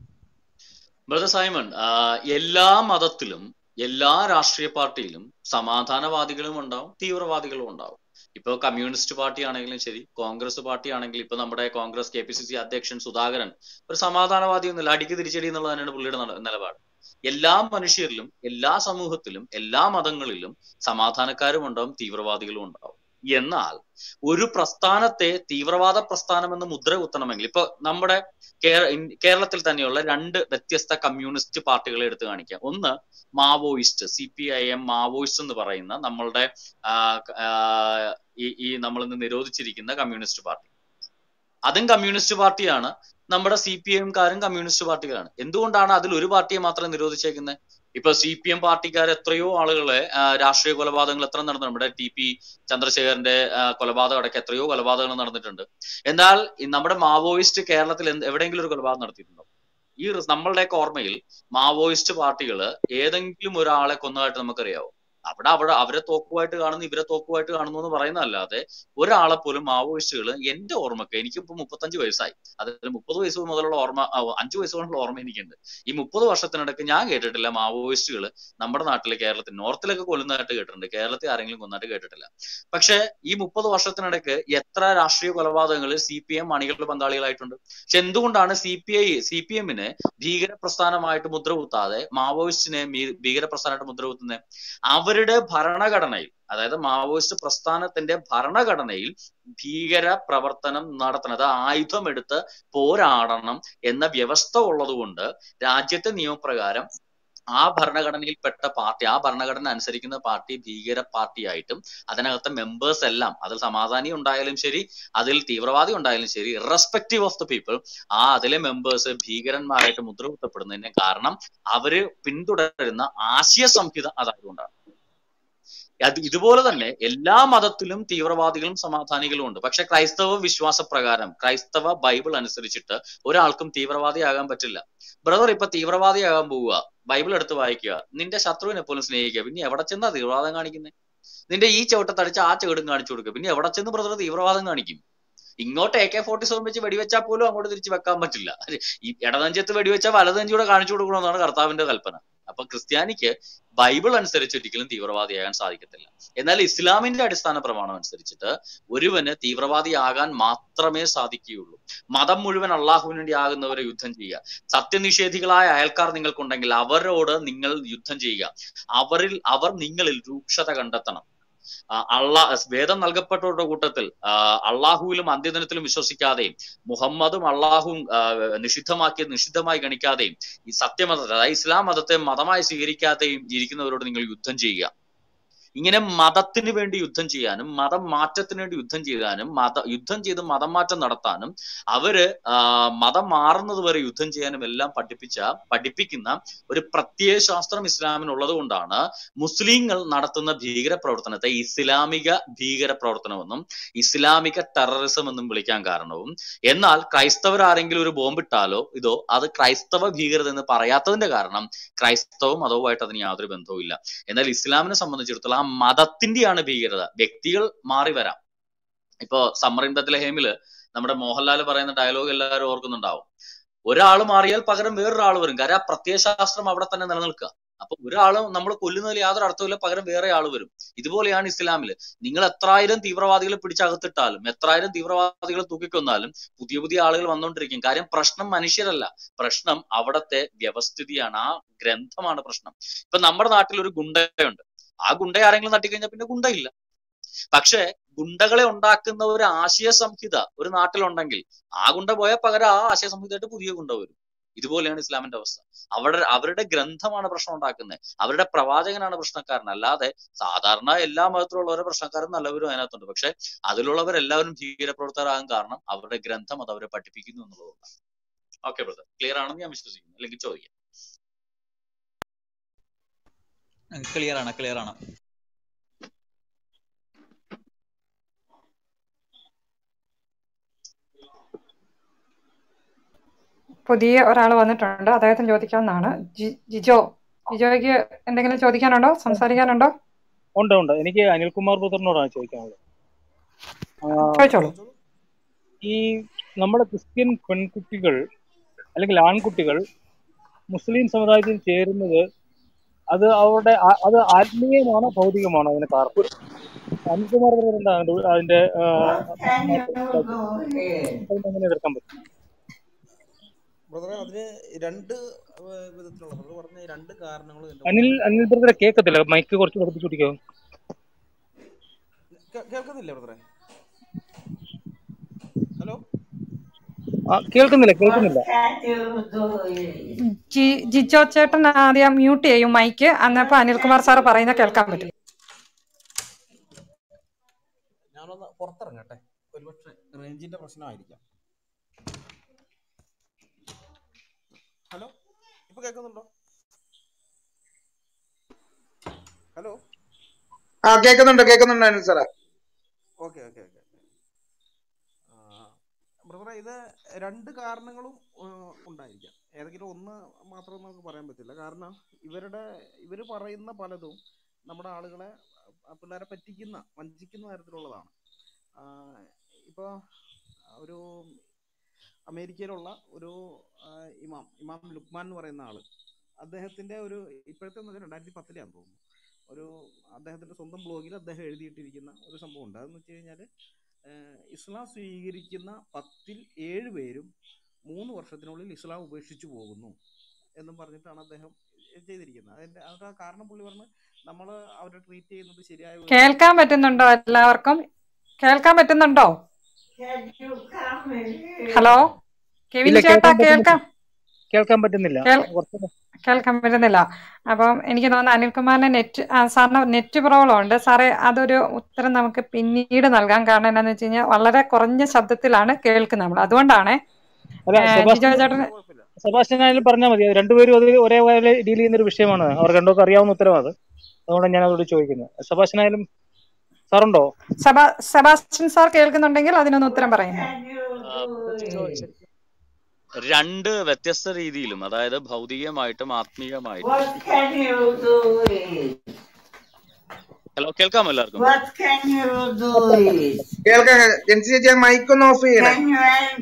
ബ്രദർ സൈമൺ ആ, എല്ലാ മതത്തിലും എല്ലാ രാഷ്ട്രീയ പാർട്ടിയിലും സമാധാനവാദികളും ഉണ്ടാവും തീവ്രവാദികളും ഉണ്ടാവും ഇപ്പൊ കമ്മ്യൂണിസ്റ്റ് പാർട്ടി ആണെങ്കിലും ശരി കോൺഗ്രസ് പാർട്ടി ആണെങ്കിലും ഇപ്പൊ നമ്മുടെ Congress K P C C അധ്യക്ഷൻ സുധാകരൻ ഒരു സമാധാനവാദി ഒന്നുമില്ല അടിക്ക് തിരിച്ചടി എന്നുള്ളത് തന്നെയാണ് പുള്ളിയുടെ നട- നിലപാട് എല്ലാ മനുഷ്യരിലും എല്ലാ സമൂഹത്തിലും എല്ലാ മതങ്ങളിലും സമാധാനക്കാരും ഉണ്ടാവും തീവ്രവാദികളും ഉണ്ടാവും എന്നാൽ ഒരു പ്രസ്ഥാനത്തെ തീവ്രവാദ പ്രസ്ഥാനം എന്ന് മുദ്ര കുത്തണമെങ്കിൽ ഇപ്പൊ നമ്മുടെ കേര- ഇൻ- കേരളത്തിൽ തന്നെയുള്ള രണ്ട് വ്യത്യസ്ത കമ്മ്യൂണിസ്റ്റ് പാർട്ടികളെ എടുത്തു കാണിക്കാം ഒന്ന് Maoist C P I M Maoist എന്ന് പറയുന്ന നമ്മളുടെ ആ, ആ, ഈ ഈ നമ്മൾ ഇന്ന് നിരോധിച്ചിരിക്കുന്ന കമ്മ്യൂണിസ്റ്റ് പാർട്ടി അതും കമ്മ്യൂണിസ്റ്റ് പാർട്ടിയാണ് നമ്മുടെ സി പി എംകാരും കമ്മ്യൂണിസ്റ്റ് പാർട്ടികളാണ് എന്തുകൊണ്ടാണ് അതിൽ ഒരു പാർട്ടിയെ മാത്രം നിരോധിച്ചേക്കുന്നത് ഇപ്പൊ സി പി എം പാർട്ടിക്കാർ എത്രയോ ആളുകളെ ആ, രാഷ്ട്രീയ കൊലപാതകങ്ങൾ എത്ര നടന്നു നമ്മുടെ ടി പി ചന്ദ്രശേഖരന്റെ ആ, കൊലപാതകം അടക്കം എത്രയോ കൊലപാതകങ്ങൾ നടന്നിട്ടുണ്ട് എന്നാൽ ഈ നമ്മുടെ മാവോയിസ്റ്റ് കേരളത്തിൽ എന്ത് എവിടെയെങ്കിലും ഒരു കൊലപാതകം നടത്തിയിട്ടുണ്ടോ ഈ റിസ് നമ്മളുടെയൊക്കെ ഓർമ്മയിൽ മാവോയിസ്റ്റ് പാർട്ടികള് ഏതെങ്കിലും ഒരാളെ കൊന്നതായിട്ട് നമുക്കറിയാവോ അവിടെ അവിടെ അവരെ തോക്കുമായിട്ട് കാണുന്നു ഇവരെ തോക്കുമായിട്ട് കാണുന്നു എന്ന് പറയുന്നതല്ലാതെ ഒരാളെ പോലും മാവോയിസ്റ്റുകൾ എന്റെ ഓർമ്മക്ക് എനിക്കിപ്പോ മുപ്പത്തഞ്ച് വയസ്സായി അതിൽ മുപ്പത് വയസ്സ് മുതലുള്ള ഓർമ്മ ആ, അഞ്ച് വയസ്സ് കൊണ്ടുള്ള ഓർമ്മ എനിക്കുണ്ട് ഈ മുപ്പത് വർഷത്തിനിടയ്ക്ക് ഞാൻ കേട്ടിട്ടില്ല മാവോയിസ്റ്റുകൾ നമ്മുടെ നാട്ടിൽ കേരളത്തിൽ നോർത്തിലൊക്കെ കൊല്ലുന്നതായിട്ട് കേട്ടിട്ടുണ്ട് കേരളത്തിൽ ആരെങ്കിലും കൊന്നതായിട്ട് കേട്ടിട്ടില്ല പക്ഷെ ഈ മുപ്പത് വർഷത്തിനിടയ്ക്ക് എത്ര രാഷ്ട്രീയ കൊലപാതകങ്ങളിൽ സി പി എം അണികളുടെ പങ്കാളികളായിട്ടുണ്ട് പക്ഷെ എന്തുകൊണ്ടാണ് C P I C P എമ്മിനെ ഭീകര പ്രസ്ഥാനമായിട്ട് മുദ്ര കുത്താതെ മാവോയിസ്റ്റിനെ മീ- ഭീകര പ്രസ്ഥാനമായിട്ട് മുദ്ര കുത്തുന്നത് അവരുടെ ഭരണഘടനയിൽ അതായത് മാവോയിസ്റ്റ് പ്രസ്ഥാനത്തിന്റെ ഭരണഘടനയിൽ ഭീകര പ്രവർത്തനം നടത്തുന്നത് ആയുധമെടുത്ത് പോരാടണം എന്ന വ്യവസ്ഥ ഉള്ളതുകൊണ്ട് രാജ്യത്തെ നിയമപ്രകാരം ആ ഭരണഘടനയിൽപ്പെട്ട പാർട്ടി ആ ഭരണഘടന അനുസരിക്കുന്ന പാർട്ടി ഭീകര പാർട്ടിയായിട്ടും അതിനകത്തെ മെമ്പേഴ്സ് എല്ലാം അതിൽ സമാധാനി ഉണ്ടായാലും ശരി അതിൽ തീവ്രവാദി ഉണ്ടായാലും ശരി ഇറസ്പെക്റ്റീവ് ഓഫ് ദ പീപ്പിൾ ആ അതിലെ മെമ്പേഴ്സ് ഭീകരന്മാരായിട്ട് മുദ്രകുത്തപ്പെടുന്നതിന് കാരണം അവര് പിന്തുടരുന്ന ആശയ സംഹിത അതായതുകൊണ്ടാണ് അത് ഇതുപോലെ തന്നെ എല്ലാ മതത്തിലും തീവ്രവാദികളും സമാധാനികളും ഉണ്ട് പക്ഷെ ക്രൈസ്തവ വിശ്വാസ പ്രകാരം ക്രൈസ്തവ ബൈബിൾ അനുസരിച്ചിട്ട് ഒരാൾക്കും തീവ്രവാദിയാകാൻ പറ്റില്ല ബ്രദർ ഇപ്പൊ തീവ്രവാദിയാകാൻ പോവുക ബൈബിൾ എടുത്ത് വായിക്കുക നിന്റെ ശത്രുവിനെ പോലും സ്നേഹിക്കുക പിന്നെ എവിടെ ചെന്നാ തീവ്രവാദം കാണിക്കുന്നത് നിന്റെ ഈ ചവിട്ടത്തടിച്ച് ആ ചവിടും കാണിച്ചു കൊടുക്കുക പിന്നെ എവിടെ ചെന്ന് ബ്രദർ തീവ്രവാദം കാണിക്കും ഇങ്ങോട്ട് എ കെ ഫോർട്ടി സെവൻ വെച്ച് വെടിവെച്ചാൽ പോലും അങ്ങോട്ട് തിരിച്ച് വെക്കാൻ പറ്റില്ല ഈ ഇടനെഞ്ചത്ത് വെടിവെച്ചാൽ വലതെഞ്ചൂടെ കാണിച്ചു കൊടുക്കണമെന്നാണ് കർത്താവിന്റെ കൽപ്പന അപ്പൊ ക്രിസ്ത്യാനിക്ക് ബൈബിൾ അനുസരിച്ച് ഒരിക്കലും തീവ്രവാദിയാകാൻ സാധിക്കത്തില്ല എന്നാൽ ഇസ്ലാമിന്റെ അടിസ്ഥാന പ്രമാണം അനുസരിച്ചിട്ട് ഒരുവന് തീവ്രവാദിയാകാൻ മാത്രമേ സാധിക്കുകയുള്ളൂ മതം മുഴുവൻ അള്ളാഹുവിന് വേണ്ടി ആകുന്നവരെ യുദ്ധം ചെയ്യുക സത്യനിഷേധികളായ അയൽക്കാർ നിങ്ങൾക്കുണ്ടെങ്കിൽ അവരോട് നിങ്ങൾ യുദ്ധം ചെയ്യുക അവരിൽ അവർ നിങ്ങളിൽ രൂക്ഷത കണ്ടെത്തണം ആ, അള്ളാ വേദം നൽകപ്പെട്ടവരുടെ കൂട്ടത്തിൽ ആ, അള്ളാഹുവിലും അന്ത്യദിനത്തിലും വിശ്വസിക്കാതെയും മുഹമ്മദും അള്ളാഹുവും ആ, നിഷിദ്ധമാക്കിയത് നിഷിദ്ധമായി ഗണിക്കാതെയും ഈ സത്യമതത്തെ അതായത് ഇസ്ലാം മതത്തെ മതമായി സ്വീകരിക്കാതെയും ഇരിക്കുന്നവരോട് നിങ്ങൾ യുദ്ധം ചെയ്യുക ഇങ്ങനെ മതത്തിന് വേണ്ടി യുദ്ധം ചെയ്യാനും മതം മാറ്റത്തിന് വേണ്ടി യുദ്ധം ചെയ്യാനും മത യുദ്ധം ചെയ്ത് മതം മാറ്റം നടത്താനും അവര് ആ, മതം മാറുന്നത് വരെ യുദ്ധം ചെയ്യാനും എല്ലാം പഠിപ്പിച്ച പഠിപ്പിക്കുന്ന ഒരു പ്രത്യയ ശാസ്ത്രം ഇസ്ലാമിനുള്ളത് കൊണ്ടാണ് മുസ്ലിങ്ങൾ നടത്തുന്ന ഭീകര പ്രവർത്തനത്തെ ഇസ്ലാമിക ഭീകര പ്രവർത്തനമെന്നും ഇസ്ലാമിക ടെററിസം എന്നും വിളിക്കാൻ കാരണവും എന്നാൽ ക്രൈസ്തവർ ആരെങ്കിലും ഒരു ബോംബിട്ടാലോ ഇതോ അത് ക്രൈസ്തവ ഭീകരത എന്ന് പറയാത്തതിന്റെ കാരണം ക്രൈസ്തവ മതവുമായിട്ട് അതിന് യാതൊരു ബന്ധവും ഇല്ല എന്നാൽ ഇസ്ലാമിനെ സംബന്ധിച്ചിടത്തോളം ആ മതത്തിന്റെയാണ് ഭീകരത വ്യക്തികൾ മാറി വരാം ഇപ്പോ സമ്മറിൻ ബത്ലഹേമില് നമ്മുടെ മോഹൻലാൽ പറയുന്ന ഡയലോഗ് എല്ലാവരും ഓർക്കുന്നുണ്ടാവും ഒരാൾ മാറിയാൽ പകരം വേറൊരാൾ വരും കാര്യം ആ പ്രത്യയശാസ്ത്രം അവിടെ തന്നെ നിലനിൽക്കുക അപ്പൊ ഒരാള് നമ്മൾ കൊല്ലുന്നതിൽ യാതൊരു അർത്ഥമില്ല പകരം വേറെ ആൾ വരും ഇതുപോലെയാണ് ഇസ്ലാമില് നിങ്ങൾ എത്രായിരം തീവ്രവാദികളെ പിടിച്ചകത്തിട്ടാലും എത്രായിരം തീവ്രവാദികളെ തൂക്കിക്കൊന്നാലും പുതിയ പുതിയ ആളുകൾ വന്നുകൊണ്ടിരിക്കും കാര്യം പ്രശ്നം മനുഷ്യരല്ല പ്രശ്നം അവിടത്തെ വ്യവസ്ഥിതിയാണ് ആ ഗ്രന്ഥമാണ് പ്രശ്നം ഇപ്പൊ നമ്മുടെ നാട്ടിൽ ഒരു ഗുണ്ടയുണ്ട് ആ ഗുണ്ടയെ ആരെങ്കിലും തട്ടിക്കഴിഞ്ഞാൽ പിന്നെ ഗുണ്ടയില്ല പക്ഷെ ഗുണ്ടകളെ ഉണ്ടാക്കുന്ന ഒരു ആശയ സംഹിത ഒരു നാട്ടിലുണ്ടെങ്കിൽ ആ ഗുണ്ട പോയാൽ പകരം ആ ആശയ സംഹിതയായിട്ട് പുതിയ ഗുണ്ട വരും ഇതുപോലെയാണ് ഇസ്ലാമിന്റെ അവസ്ഥ അവരുടെ അവരുടെ ഗ്രന്ഥമാണ് പ്രശ്നം ഉണ്ടാക്കുന്നത് അവരുടെ പ്രവാചകനാണ് പ്രശ്നക്കാരൻ അല്ലാതെ സാധാരണ എല്ലാ മതത്തിലുള്ളവരെ പ്രശ്നക്കാരും നല്ലവരും അതിനകത്തുണ്ട് പക്ഷെ അതിലുള്ളവരെല്ലാവരും ഭീകരപ്രവർത്തകരാകാൻ കാരണം അവരുടെ ഗ്രന്ഥം അത് അവരെ പഠിപ്പിക്കുന്നു എന്നുള്ളതുകൊണ്ടാണ് ഓക്കെ ബ്രദർ ക്ലിയർ ആണെന്ന് ഞാൻ വിശ്വസിക്കുന്നു അല്ലെങ്കിൽ ചോദിക്കാം ക്ലിയർ ആണ് ക്ലിയർ ആണ് പുതിയ ഒരാൾ വന്നിട്ടുണ്ട് അദ്ദേഹത്തിന് ചോദിക്കാവുന്നതാണ് ജി- ജിജോ ജിജോയ്ക്ക് എന്തെങ്കിലും ചോദിക്കാനുണ്ടോ സംസാരിക്കാനുണ്ടോ ഉണ്ട് ഉണ്ട് എനിക്ക് അനിൽകുമാർ ബ്രദറിനോടാണ് ചോദിക്കാനുള്ളത് ആ, ചോദിച്ചോളൂ ഈ നമ്മുടെ ക്രിസ്ത്യൻ പെൺകുട്ടികൾ അല്ലെങ്കിൽ ആൺകുട്ടികൾ മുസ്ലിം സമുദായത്തിൽ ചേരുന്നത് അത് അവരുടെ ആ- അത് ആത്മീയമാണോ ഭൗതികമാണോ അതിന് കാരണം അനിൽകുമാർ ബ്രദർ എന്താ അതിന്റെ അതിന്റെ ആ, എങ്ങനെ എതിർക്കാൻ പറ്റും ബ്രദറെ അതിന് രണ്ട് ഏഹ്, വിധത്തിലുള്ള ബ്രദർ പറഞ്ഞ ഈ രണ്ട് കാരണങ്ങൾ എന്റെ അനിൽ അനിൽ ബ്രദറെ കേൾക്കത്തില്ല മൈക്ക് കുറച്ച് പഠിപ്പിച്ചു പിടിക്കോ കേ- കേൾക്കുന്നില്ലേ ബ്രദറെ ഹലോ ആ കേൾക്കുന്നില്ല കേൾക്കുന്നില്ല ജി ജിജോ ചേട്ടൻ ആദ്യം മ്യൂട്ട് ചെയ്യും മൈക്ക് അന്നപ്പോ അനിൽകുമാർ സാർ പറയുന്ന കേൾക്കാൻ പറ്റും ഞാനൊന്ന് പുറത്തിറങ്ങട്ടെ ഒരുപക്ഷെ റേഞ്ചിന്റെ പ്രശ്നമായിരിക്കാം ഹലോ ഇപ്പൊ കേൾക്കുന്നുണ്ടോ ഹലോ ആ കേൾക്കുന്നുണ്ട് കേൾക്കുന്നുണ്ട് അനിൽ സാറേ ഓക്കെ ഓക്കെ ഓക്കെ ബ്രദറെ ഇത് രണ്ട് കാരണങ്ങളും ഏഹ്, ഉണ്ടായിരിക്കാം ഏതെങ്കിലും ഒന്ന് മാത്രം നമുക്ക് പറയാൻ പറ്റില്ല കാരണം ഇവരുടെ ഇവർ പറയുന്ന പലതും നമ്മുടെ ആളുകളെ ആ പിള്ളേരെ പറ്റിക്കുന്ന വഞ്ചിക്കുന്ന തരത്തിലുള്ളതാണ് ആഹ് ഇപ്പൊ ഒരു അമേരിക്കയിലുള്ള ഒരു ആഹ് ഇമാം ഇമാം ലുക്മാൻ എന്ന് പറയുന്ന ആള് അദ്ദേഹത്തിന്റെ ഒരു ഇപ്പോഴത്തെ എന്ന് വെച്ചാൽ രണ്ടായിരത്തി പത്തിലാന്ന് തോന്നുന്നു ഒരു അദ്ദേഹത്തിന്റെ സ്വന്തം ബ്ലോഗിൽ അദ്ദേഹം എഴുതിയിട്ടിരിക്കുന്ന ഒരു സംഭവം ഉണ്ട് അതെന്ന് വെച്ച് കഴിഞ്ഞാൽ ഇസ്ലാം സ്വീകരിക്കുന്ന പത്തിൽ ഏഴ് പേരും മൂന്ന് വർഷത്തിനുള്ളിൽ ഇസ്ലാം ഉപേക്ഷിച്ചു പോകുന്നു എന്നും പറഞ്ഞിട്ടാണ് അദ്ദേഹം ചെയ്തിരിക്കുന്നത് അതിന്റെ അതിന്റെ ആ കാരണം പുള്ളി പറഞ്ഞ് നമ്മൾ അവരെ ട്രീറ്റ് ചെയ്യുന്നത് ശരിയായ വിധത്തിൽ കേൾക്കാൻ പറ്റുന്നുണ്ടോ എല്ലാവർക്കും കേൾക്കാൻ പറ്റുന്നുണ്ടോ ഹലോ കെവിൻ ഇല്ല ചേട്ടാ കേൾക്കാൻ പറ്റുന്നില്ല കേൾക്കാം കേൾക്കാൻ പറ്റുന്നില്ല കേൾ- കുറച്ച് കേൾക്കാൻ പറ്റുന്നില്ല അപ്പം എനിക്ക് തോന്നുന്നു അനിൽകുമാറിന്റെ നെറ്റ് ആ, സാറിന് നെറ്റ് പ്രോബ്ലം ഉണ്ട് സാറേ അതൊരു ഉത്തരം നമുക്ക് പിന്നീട് നൽകാം കാരണം എന്താണെന്ന് വെച്ച് കഴിഞ്ഞാൽ വളരെ കുറഞ്ഞ ശബ്ദത്തിലാണ് കേൾക്കുന്നത് നമ്മൾ അതുകൊണ്ടാണ് അല്ല ജിജോ സെബാസ്റ്റ്യൻ ചേട്ടന് സെബാസ്റ്റ്യൻ ആയാലും പറഞ്ഞാൽ മതി അത് രണ്ടുപേരും അത് ഒരേപോലെ ഡീൽ ചെയ്യുന്ന ഒരു വിഷയമാണ് അവർ രണ്ടുപേർക്കും അറിയാവുന്ന ഉത്തരവാണ് അത് അതുകൊണ്ടാണ് ഞാൻ അതോട് ചോദിക്കുന്നത് സെബാസ്റ്റ്യൻ ആയാലും സാറുണ്ടോ സെബാ സെബാസ്റ്റ്യൻ സാർ കേൾക്കുന്നുണ്ടെങ്കിൽ അതിനൊന്ന് ഉത്തരം പറയുന്നു ആ, രണ്ട് വ്യത്യസ്ത രീതിയിലും അതായത് ഭൗതികമായിട്ടും ആത്മീയമായിട്ടും ഹലോ കേൾക്കാമോ എല്ലാവർക്കും കേൾക്കാം ജെൻസി ചേച്ചി ആ മൈക്ക് ഒന്ന് ഓഫ് ചെയ്യണേ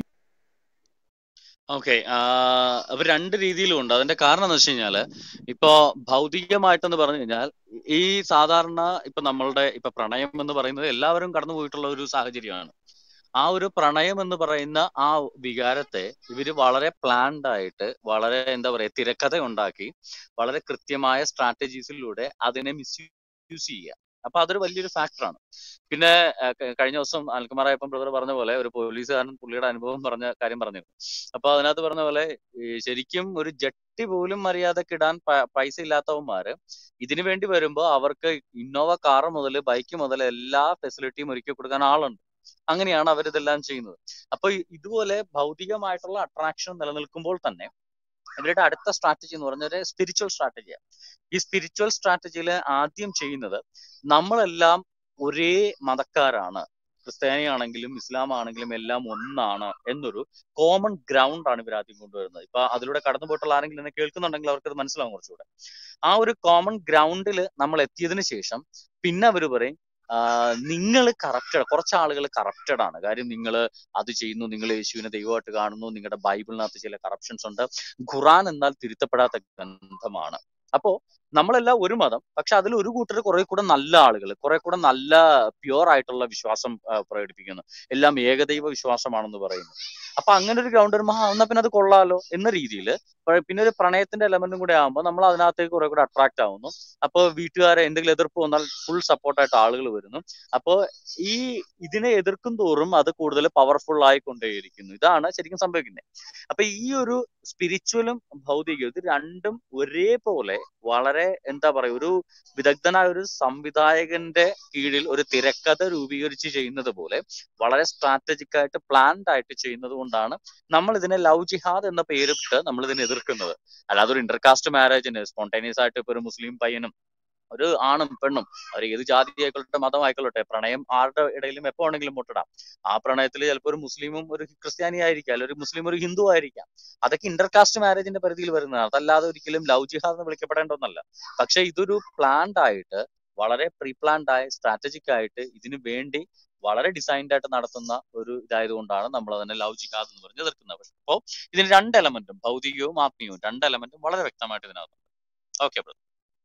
ഓക്കെ അവർ രണ്ട് രീതിയിലും ഉണ്ട് അതിന്റെ കാരണം എന്ന് വെച്ച് കഴിഞ്ഞാല് ഇപ്പോ ഭൗതികമായിട്ടെന്ന് പറഞ്ഞു കഴിഞ്ഞാൽ ഈ സാധാരണ ഇപ്പൊ നമ്മളുടെ ഇപ്പൊ പ്രണയം എന്ന് പറയുന്നത് എല്ലാവരും കടന്നു പോയിട്ടുള്ള ഒരു സാഹചര്യമാണ് ആ ഒരു പ്രണയം എന്ന് പറയുന്ന ആ വികാരത്തെ ഇവര് വളരെ പ്ലാൻഡ് ആയിട്ട് വളരെ എന്താ പറയാ തിരക്കഥ ഉണ്ടാക്കി വളരെ കൃത്യമായ സ്ട്രാറ്റജീസിലൂടെ അതിനെ മിസ്യൂസ് ചെയ്യുക അപ്പൊ അതൊരു വലിയൊരു ഫാക്ടറാണ് പിന്നെ ആ, ക- കഴിഞ്ഞ ദിവസം അൽക്കുമാറായപ്പം ബ്രദർ പറഞ്ഞ പോലെ ഒരു പോലീസുകാരൻ പുള്ളിയുടെ അനുഭവം പറഞ്ഞ കാര്യം പറഞ്ഞിരുന്നു അപ്പൊ അതിനകത്ത് പറഞ്ഞ പോലെ ഈ ശരിക്കും ഒരു ജട്ടി പോലും മര്യാദക്ക് ഇടാൻ പ- പൈസ ഇല്ലാത്തവന്മാര് ഇതിനു വേണ്ടി വരുമ്പോ അവർക്ക് ഇന്നോവ കാർ മുതൽ ബൈക്ക് മുതൽ എല്ലാ ഫെസിലിറ്റിയും ഒരുക്കി കൊടുക്കാൻ ആളുണ്ട് അങ്ങനെയാണ് അവരിതെല്ലാം ചെയ്യുന്നത് അപ്പൊ ഇ- ഇതുപോലെ ഭൗതികമായിട്ടുള്ള അട്രാക്ഷൻ നിലനിൽക്കുമ്പോൾ തന്നെ ഇവരുടെ അടുത്ത സ്ട്രാറ്റജി എന്ന് പറഞ്ഞാൽ സ്പിരിച്വൽ സ്ട്രാറ്റജിയാണ് ഈ സ്പിരിച്വൽ സ്ട്രാറ്റജിയിൽ ആദ്യം ചെയ്യുന്നത് നമ്മളെല്ലാം ഒരേ മതക്കാരാണ് ക്രിസ്ത്യാനിയാണെങ്കിലും ഇസ്ലാം ആണെങ്കിലും എല്ലാം ഒന്നാണ് എന്നൊരു കോമൺ ഗ്രൗണ്ട് ആണ് ഇവർ ആദ്യം കൊണ്ടുവരുന്നത് ഇപ്പൊ അതിലൂടെ കടന്നു പോയിട്ടുള്ള ആരെങ്കിലും എന്നെ കേൾക്കുന്നുണ്ടെങ്കിൽ അവർക്ക് അത് മനസ്സിലാവും കുറച്ചുകൂടെ ആ ഒരു കോമൺ ഗ്രൗണ്ടിൽ നമ്മൾ എത്തിയതിനു ശേഷം പിന്നെ അവർ പറയും നിങ്ങൾ കറപ്റ്റഡ് കുറച്ച് ആളുകൾ കറപ്റ്റഡ് ആണ് കാര്യം നിങ്ങൾ അത് ചെയ്യുന്നു നിങ്ങൾ യേശുവിനെ ദൈവമായിട്ട് കാണുന്നു നിങ്ങളുടെ ബൈബിളിനകത്ത് ചില കറപ്ഷൻസ് ഉണ്ട് ഖുറാൻ എന്നാൽ തിരുത്തപ്പെടാത്ത ഗ്രന്ഥമാണ് അപ്പോ നമ്മളെല്ലാം ഒരു മതം പക്ഷെ അതിൽ ഒരു കൂട്ടർ കുറെ കൂടെ നല്ല ആളുകൾ കുറെ കൂടെ നല്ല പ്യുവർ ആയിട്ടുള്ള വിശ്വാസം ആ, പ്രകടിപ്പിക്കുന്നു എല്ലാം ഏകദൈവ വിശ്വാസമാണെന്ന് പറയുന്നു അപ്പൊ അങ്ങനെ ഒരു ഗ്രൗണ്ട് വരുമ്പോൾ ആ എന്നാ പിന്നെ അത് കൊള്ളാലോ എന്ന രീതിയിൽ പിന്നെ ഒരു പ്രണയത്തിന്റെ എലമെന്റും കൂടെ ആകുമ്പോൾ നമ്മൾ അതിനകത്തേക്ക് കുറെ കൂടെ അട്രാക്ട് ആവുന്നു അപ്പോൾ വീട്ടുകാരെ എന്തെങ്കിലും എതിർപ്പ് വന്നാൽ ഫുൾ സപ്പോർട്ടായിട്ട് ആളുകൾ വരുന്നു അപ്പോൾ ഈ ഇതിനെ എതിർക്കും തോറും അത് കൂടുതൽ പവർഫുൾ ആയിക്കൊണ്ടേയിരിക്കുന്നു ഇതാണ് ശരിക്കും സംഭവിക്കുന്നത് അപ്പൊ ഈ ഒരു സ്പിരിച്വലും ഭൗതികവും ഇത് രണ്ടും ഒരേപോലെ വളരെ എന്താ പറയാ ഒരു വിദഗ്ധനായ ഒരു സംവിധായകന്റെ കീഴിൽ ഒരു തിരക്കഥ രൂപീകരിച്ച് ചെയ്യുന്നത് പോലെ വളരെ സ്ട്രാറ്റജിക് ആയിട്ട് പ്ലാൻഡ് ആയിട്ട് ചെയ്യുന്നത് കൊണ്ടാണ് നമ്മൾ ഇതിനെ ലവ് ജിഹാദ് എന്ന പേരിട്ട് നമ്മൾ ഇതിനെ എതിർക്കുന്നത് അല്ലാതെ ഒരു ഇന്റർകാസ്റ്റ് മാരേജിന് സ്പോണ്ടേനിയസ് ആയിട്ട് ഇപ്പൊ ഒരു മുസ്ലിം പയ്യനും ഒരു ആണും പെണ്ണും അവർ ഏത് ജാതി ആയിക്കൊള്ളട്ടെ മതം ആയിക്കൊള്ളട്ടെ പ്രണയം ആരുടെ ഇടയിലും എപ്പോ വേണമെങ്കിലും മുട്ടിടാം ആ പ്രണയത്തിൽ ചിലപ്പോൾ ഒരു മുസ്ലിമും ഒരു ക്രിസ്ത്യാനി ആയിരിക്കാം അല്ലെങ്കിൽ ഒരു മുസ്ലിം ഒരു ഹിന്ദു ആയിരിക്കാം അതൊക്കെ ഇന്റർകാസ്റ്റ് മാരേജിന്റെ പരിധിയിൽ വരുന്നതാണ് അതല്ലാതെ ഒരിക്കലും ലവ് ജിഹാദ് എന്ന് വിളിക്കപ്പെടേണ്ട ഒന്നല്ല പക്ഷെ ഇതൊരു പ്ലാൻഡ് ആയിട്ട് വളരെ പ്രീ പ്ലാൻഡ് ആയ സ്ട്രാറ്റജിക് ആയിട്ട് ഇതിനു വേണ്ടി വളരെ ഡിസൈൻഡ് ആയിട്ട് നടത്തുന്ന ഒരു ഇതായതുകൊണ്ടാണ് നമ്മൾ അതിനെ ലവ് ജിഹാദ് എന്ന് പറഞ്ഞ് എതിർക്കുന്നത് പക്ഷെ അപ്പോൾ ഇതിന് രണ്ട് എലമെന്റും ഭൗതികവും ആത്മീയവും രണ്ട് എലമെന്റും വളരെ വ്യക്തമായിട്ട് ഇതിനകത്തുണ്ട് ഓക്കെ ബ്രദർ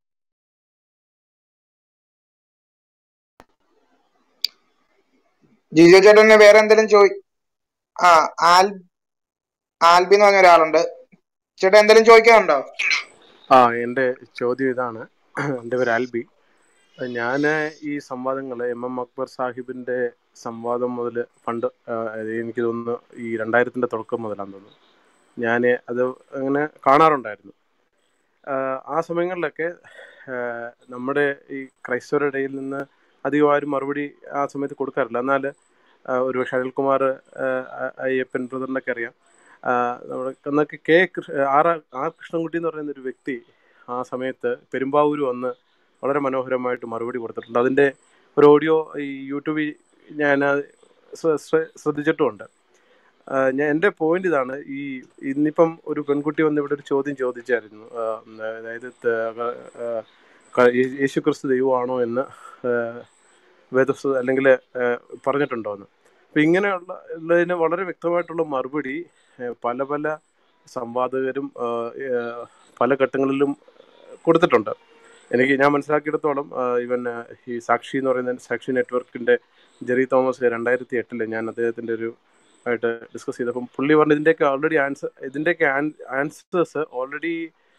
ജിജോ ചേട്ടന് വേറെ എന്തെങ്കിലും ചോദി ആ ആൽ ആൽബി എന്ന് പറഞ്ഞ ഒരാളുണ്ട് ചേട്ടാ എന്തെങ്കിലും ചോദിക്കാനുണ്ടോ ആ എൻ്റെ ചോദ്യം ഇതാണ് എൻ്റെ പേര് ആൽബി ഞാൻ ഈ സംവാദങ്ങൾ എം എം അക്ബർ സാഹിബിൻ്റെ സംവാദം മുതൽ പണ്ട് ആ, അത് എനിക്ക് തോന്നുന്നു ഈ രണ്ടായിരത്തിൻ്റെ തുടക്കം മുതലാന്ന് തോന്നുന്നു ഞാൻ അത് അങ്ങനെ കാണാറുണ്ടായിരുന്നു ആ, ആ സമയങ്ങളിലൊക്കെ ആ, നമ്മുടെ ഈ ക്രൈസ്തവരുടെ ഇടയിൽ നിന്ന് അധികം ആരും മറുപടി ആ സമയത്ത് കൊടുക്കാറില്ല എന്നാൽ ഒരു പക്ഷേ അനിൽകുമാർ ആ, അ- അയ്യപ്പൻ ബ്രദറിനൊക്കെ അറിയാം ആ, നമ്മുടെ എന്നൊക്കെ കെ കൃ- ആർ ആർ കൃഷ്ണൻകുട്ടി എന്ന് പറയുന്ന ഒരു വ്യക്തി ആ സമയത്ത് പെരുമ്പാവൂർ വന്ന് വളരെ മനോഹരമായിട്ട് മറുപടി കൊടുത്തിട്ടുണ്ട് അതിൻ്റെ ഒരു ഓഡിയോ ഈ യൂട്യൂബിൽ ഞാൻ ശ്ര- ശ്ര- ശ്രദ്ധിച്ചിട്ടുമുണ്ട് ആ, ഞാൻ എൻ്റെ പോയിന്റ് ഇതാണ് ഈ ഇന്നിപ്പം ഒരു പെൺകുട്ടി വന്ന് ഇവിടെ ഒരു ചോദ്യം ചോദിച്ചായിരുന്നു ആ, അതായത് ത- ആ, ക- യേ- യേശു ക്രിസ്തു ദൈവമാണോ എന്ന് ആ, വേദസ് അല്ലെങ്കിൽ പറഞ്ഞിട്ടുണ്ടോ എന്ന് അപ്പം ഇങ്ങനെയുള്ള ഉള്ളതിന് വളരെ വ്യക്തമായിട്ടുള്ള മറുപടി ആ, പല പല സംവാദകരും ആ, ആ, പല ഘട്ടങ്ങളിലും കൊടുത്തിട്ടുണ്ട് എനിക്ക് ഞാൻ മനസ്സിലാക്കിയിടത്തോളം ഇവൻ ഈ സാക്ഷി എന്ന് പറയുന്ന സാക്ഷി നെറ്റ്വർക്കിന്റെ ജെറി തോമസ് രണ്ടായിരത്തി എട്ടില് ഞാൻ അദ്ദേഹത്തിന്റെ ഒരു ആയിട്ട് ഡിസ്കസ് ചെയ്തപ്പം പുള്ളി പറഞ്ഞു ഇതിന്റെയൊക്കെ ഓൾറെഡി ആൻസർ ഇതിന്റെയൊക്കെ ആൻസേഴ്സ് ഓൾറെഡി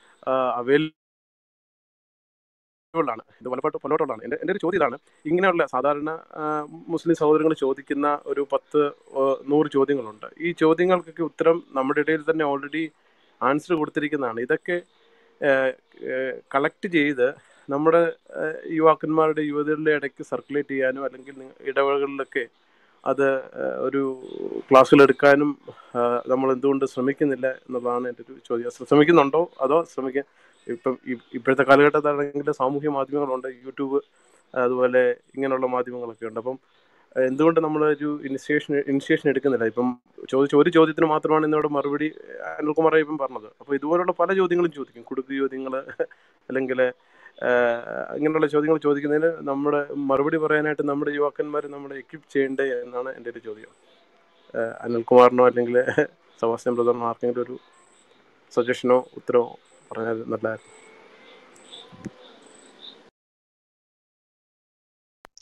അവൈലബിൾ ആണ് ഇത് പലപ്പോട്ട് പലപ്പോട്ടുള്ളതാണ് എൻ്റെ എൻ്റെ ഒരു ചോദ്യം ഇതാണ് ഇങ്ങനെയുള്ള സാധാരണ ആ, മുസ്ലിം സഹോദരങ്ങൾ ചോദിക്കുന്ന ഒരു പത്ത് ഓ, നൂറ് ചോദ്യങ്ങളുണ്ട് ഈ ചോദ്യങ്ങൾക്കൊക്കെ ഉത്തരം നമ്മുടെ ഇടയിൽ തന്നെ ഓൾറെഡി ആൻസർ കൊടുത്തിരിക്കുന്നതാണ് ഇതൊക്കെ കളക്ട് ചെയ്ത് നമ്മുടെ ആ, യുവാക്കന്മാരുടെ യുവതികളുടെ ഇടയ്ക്ക് സർക്കുലേറ്റ് ചെയ്യാനോ അല്ലെങ്കിൽ നി- ഇടവകളിലൊക്കെ അത് ആ, ഒരു ക്ലാസ്സുകൾ എടുക്കാനും ആ, നമ്മൾ എന്തുകൊണ്ട് ശ്രമിക്കുന്നില്ല എന്നുള്ളതാണ് എൻ്റെ ഒരു ചോദ്യം ശ്ര- ശ്രമിക്കുന്നുണ്ടോ അതോ ശ്രമിക്കാൻ ഇപ്പം ഇ- ഇപ്പോഴത്തെ കാലഘട്ടത്തിലാണെങ്കിൽ സാമൂഹ്യ മാധ്യമങ്ങളുണ്ട് യൂട്യൂബ് അതുപോലെ ഇങ്ങനെയുള്ള മാധ്യമങ്ങളൊക്കെ ഉണ്ട് അപ്പം ആ, എന്തുകൊണ്ട് നമ്മൾ ഒരു ഇനിഷ്യേഷൻ ഇനിഷ്യേഷൻ എടുക്കുന്നില്ല ഇപ്പം ചോദിച്ച ഒരു ചോദ്യത്തിന് മാത്രമാണ് ഇന്നോട് മറുപടി അനിൽകുമാർ ഇപ്പം പറഞ്ഞത് അപ്പോൾ ഇതുപോലുള്ള പല ചോദ്യങ്ങളും ചോദിക്കും കുടുക്ക് ചോദ്യങ്ങൾ അല്ലെങ്കിൽ ഇങ്ങനെയുള്ള ചോദ്യങ്ങൾ ചോദിക്കുന്നതിന് നമ്മുടെ മറുപടി പറയാനായിട്ട് നമ്മുടെ യുവാക്കന്മാർ നമ്മളെ എക്വിപ്പ് ചെയ്യണ്ടേ എന്നാണ് എൻ്റെ ഒരു ചോദ്യം ആ, അനിൽകുമാറിനോ അല്ലെങ്കിൽ സവാസ്യം ബ്രദറിനോ ആർക്കെങ്കിലും ഒരു സജഷനോ ഉത്തരവോ പറഞ്ഞാൽ നല്ലതായിരുന്നു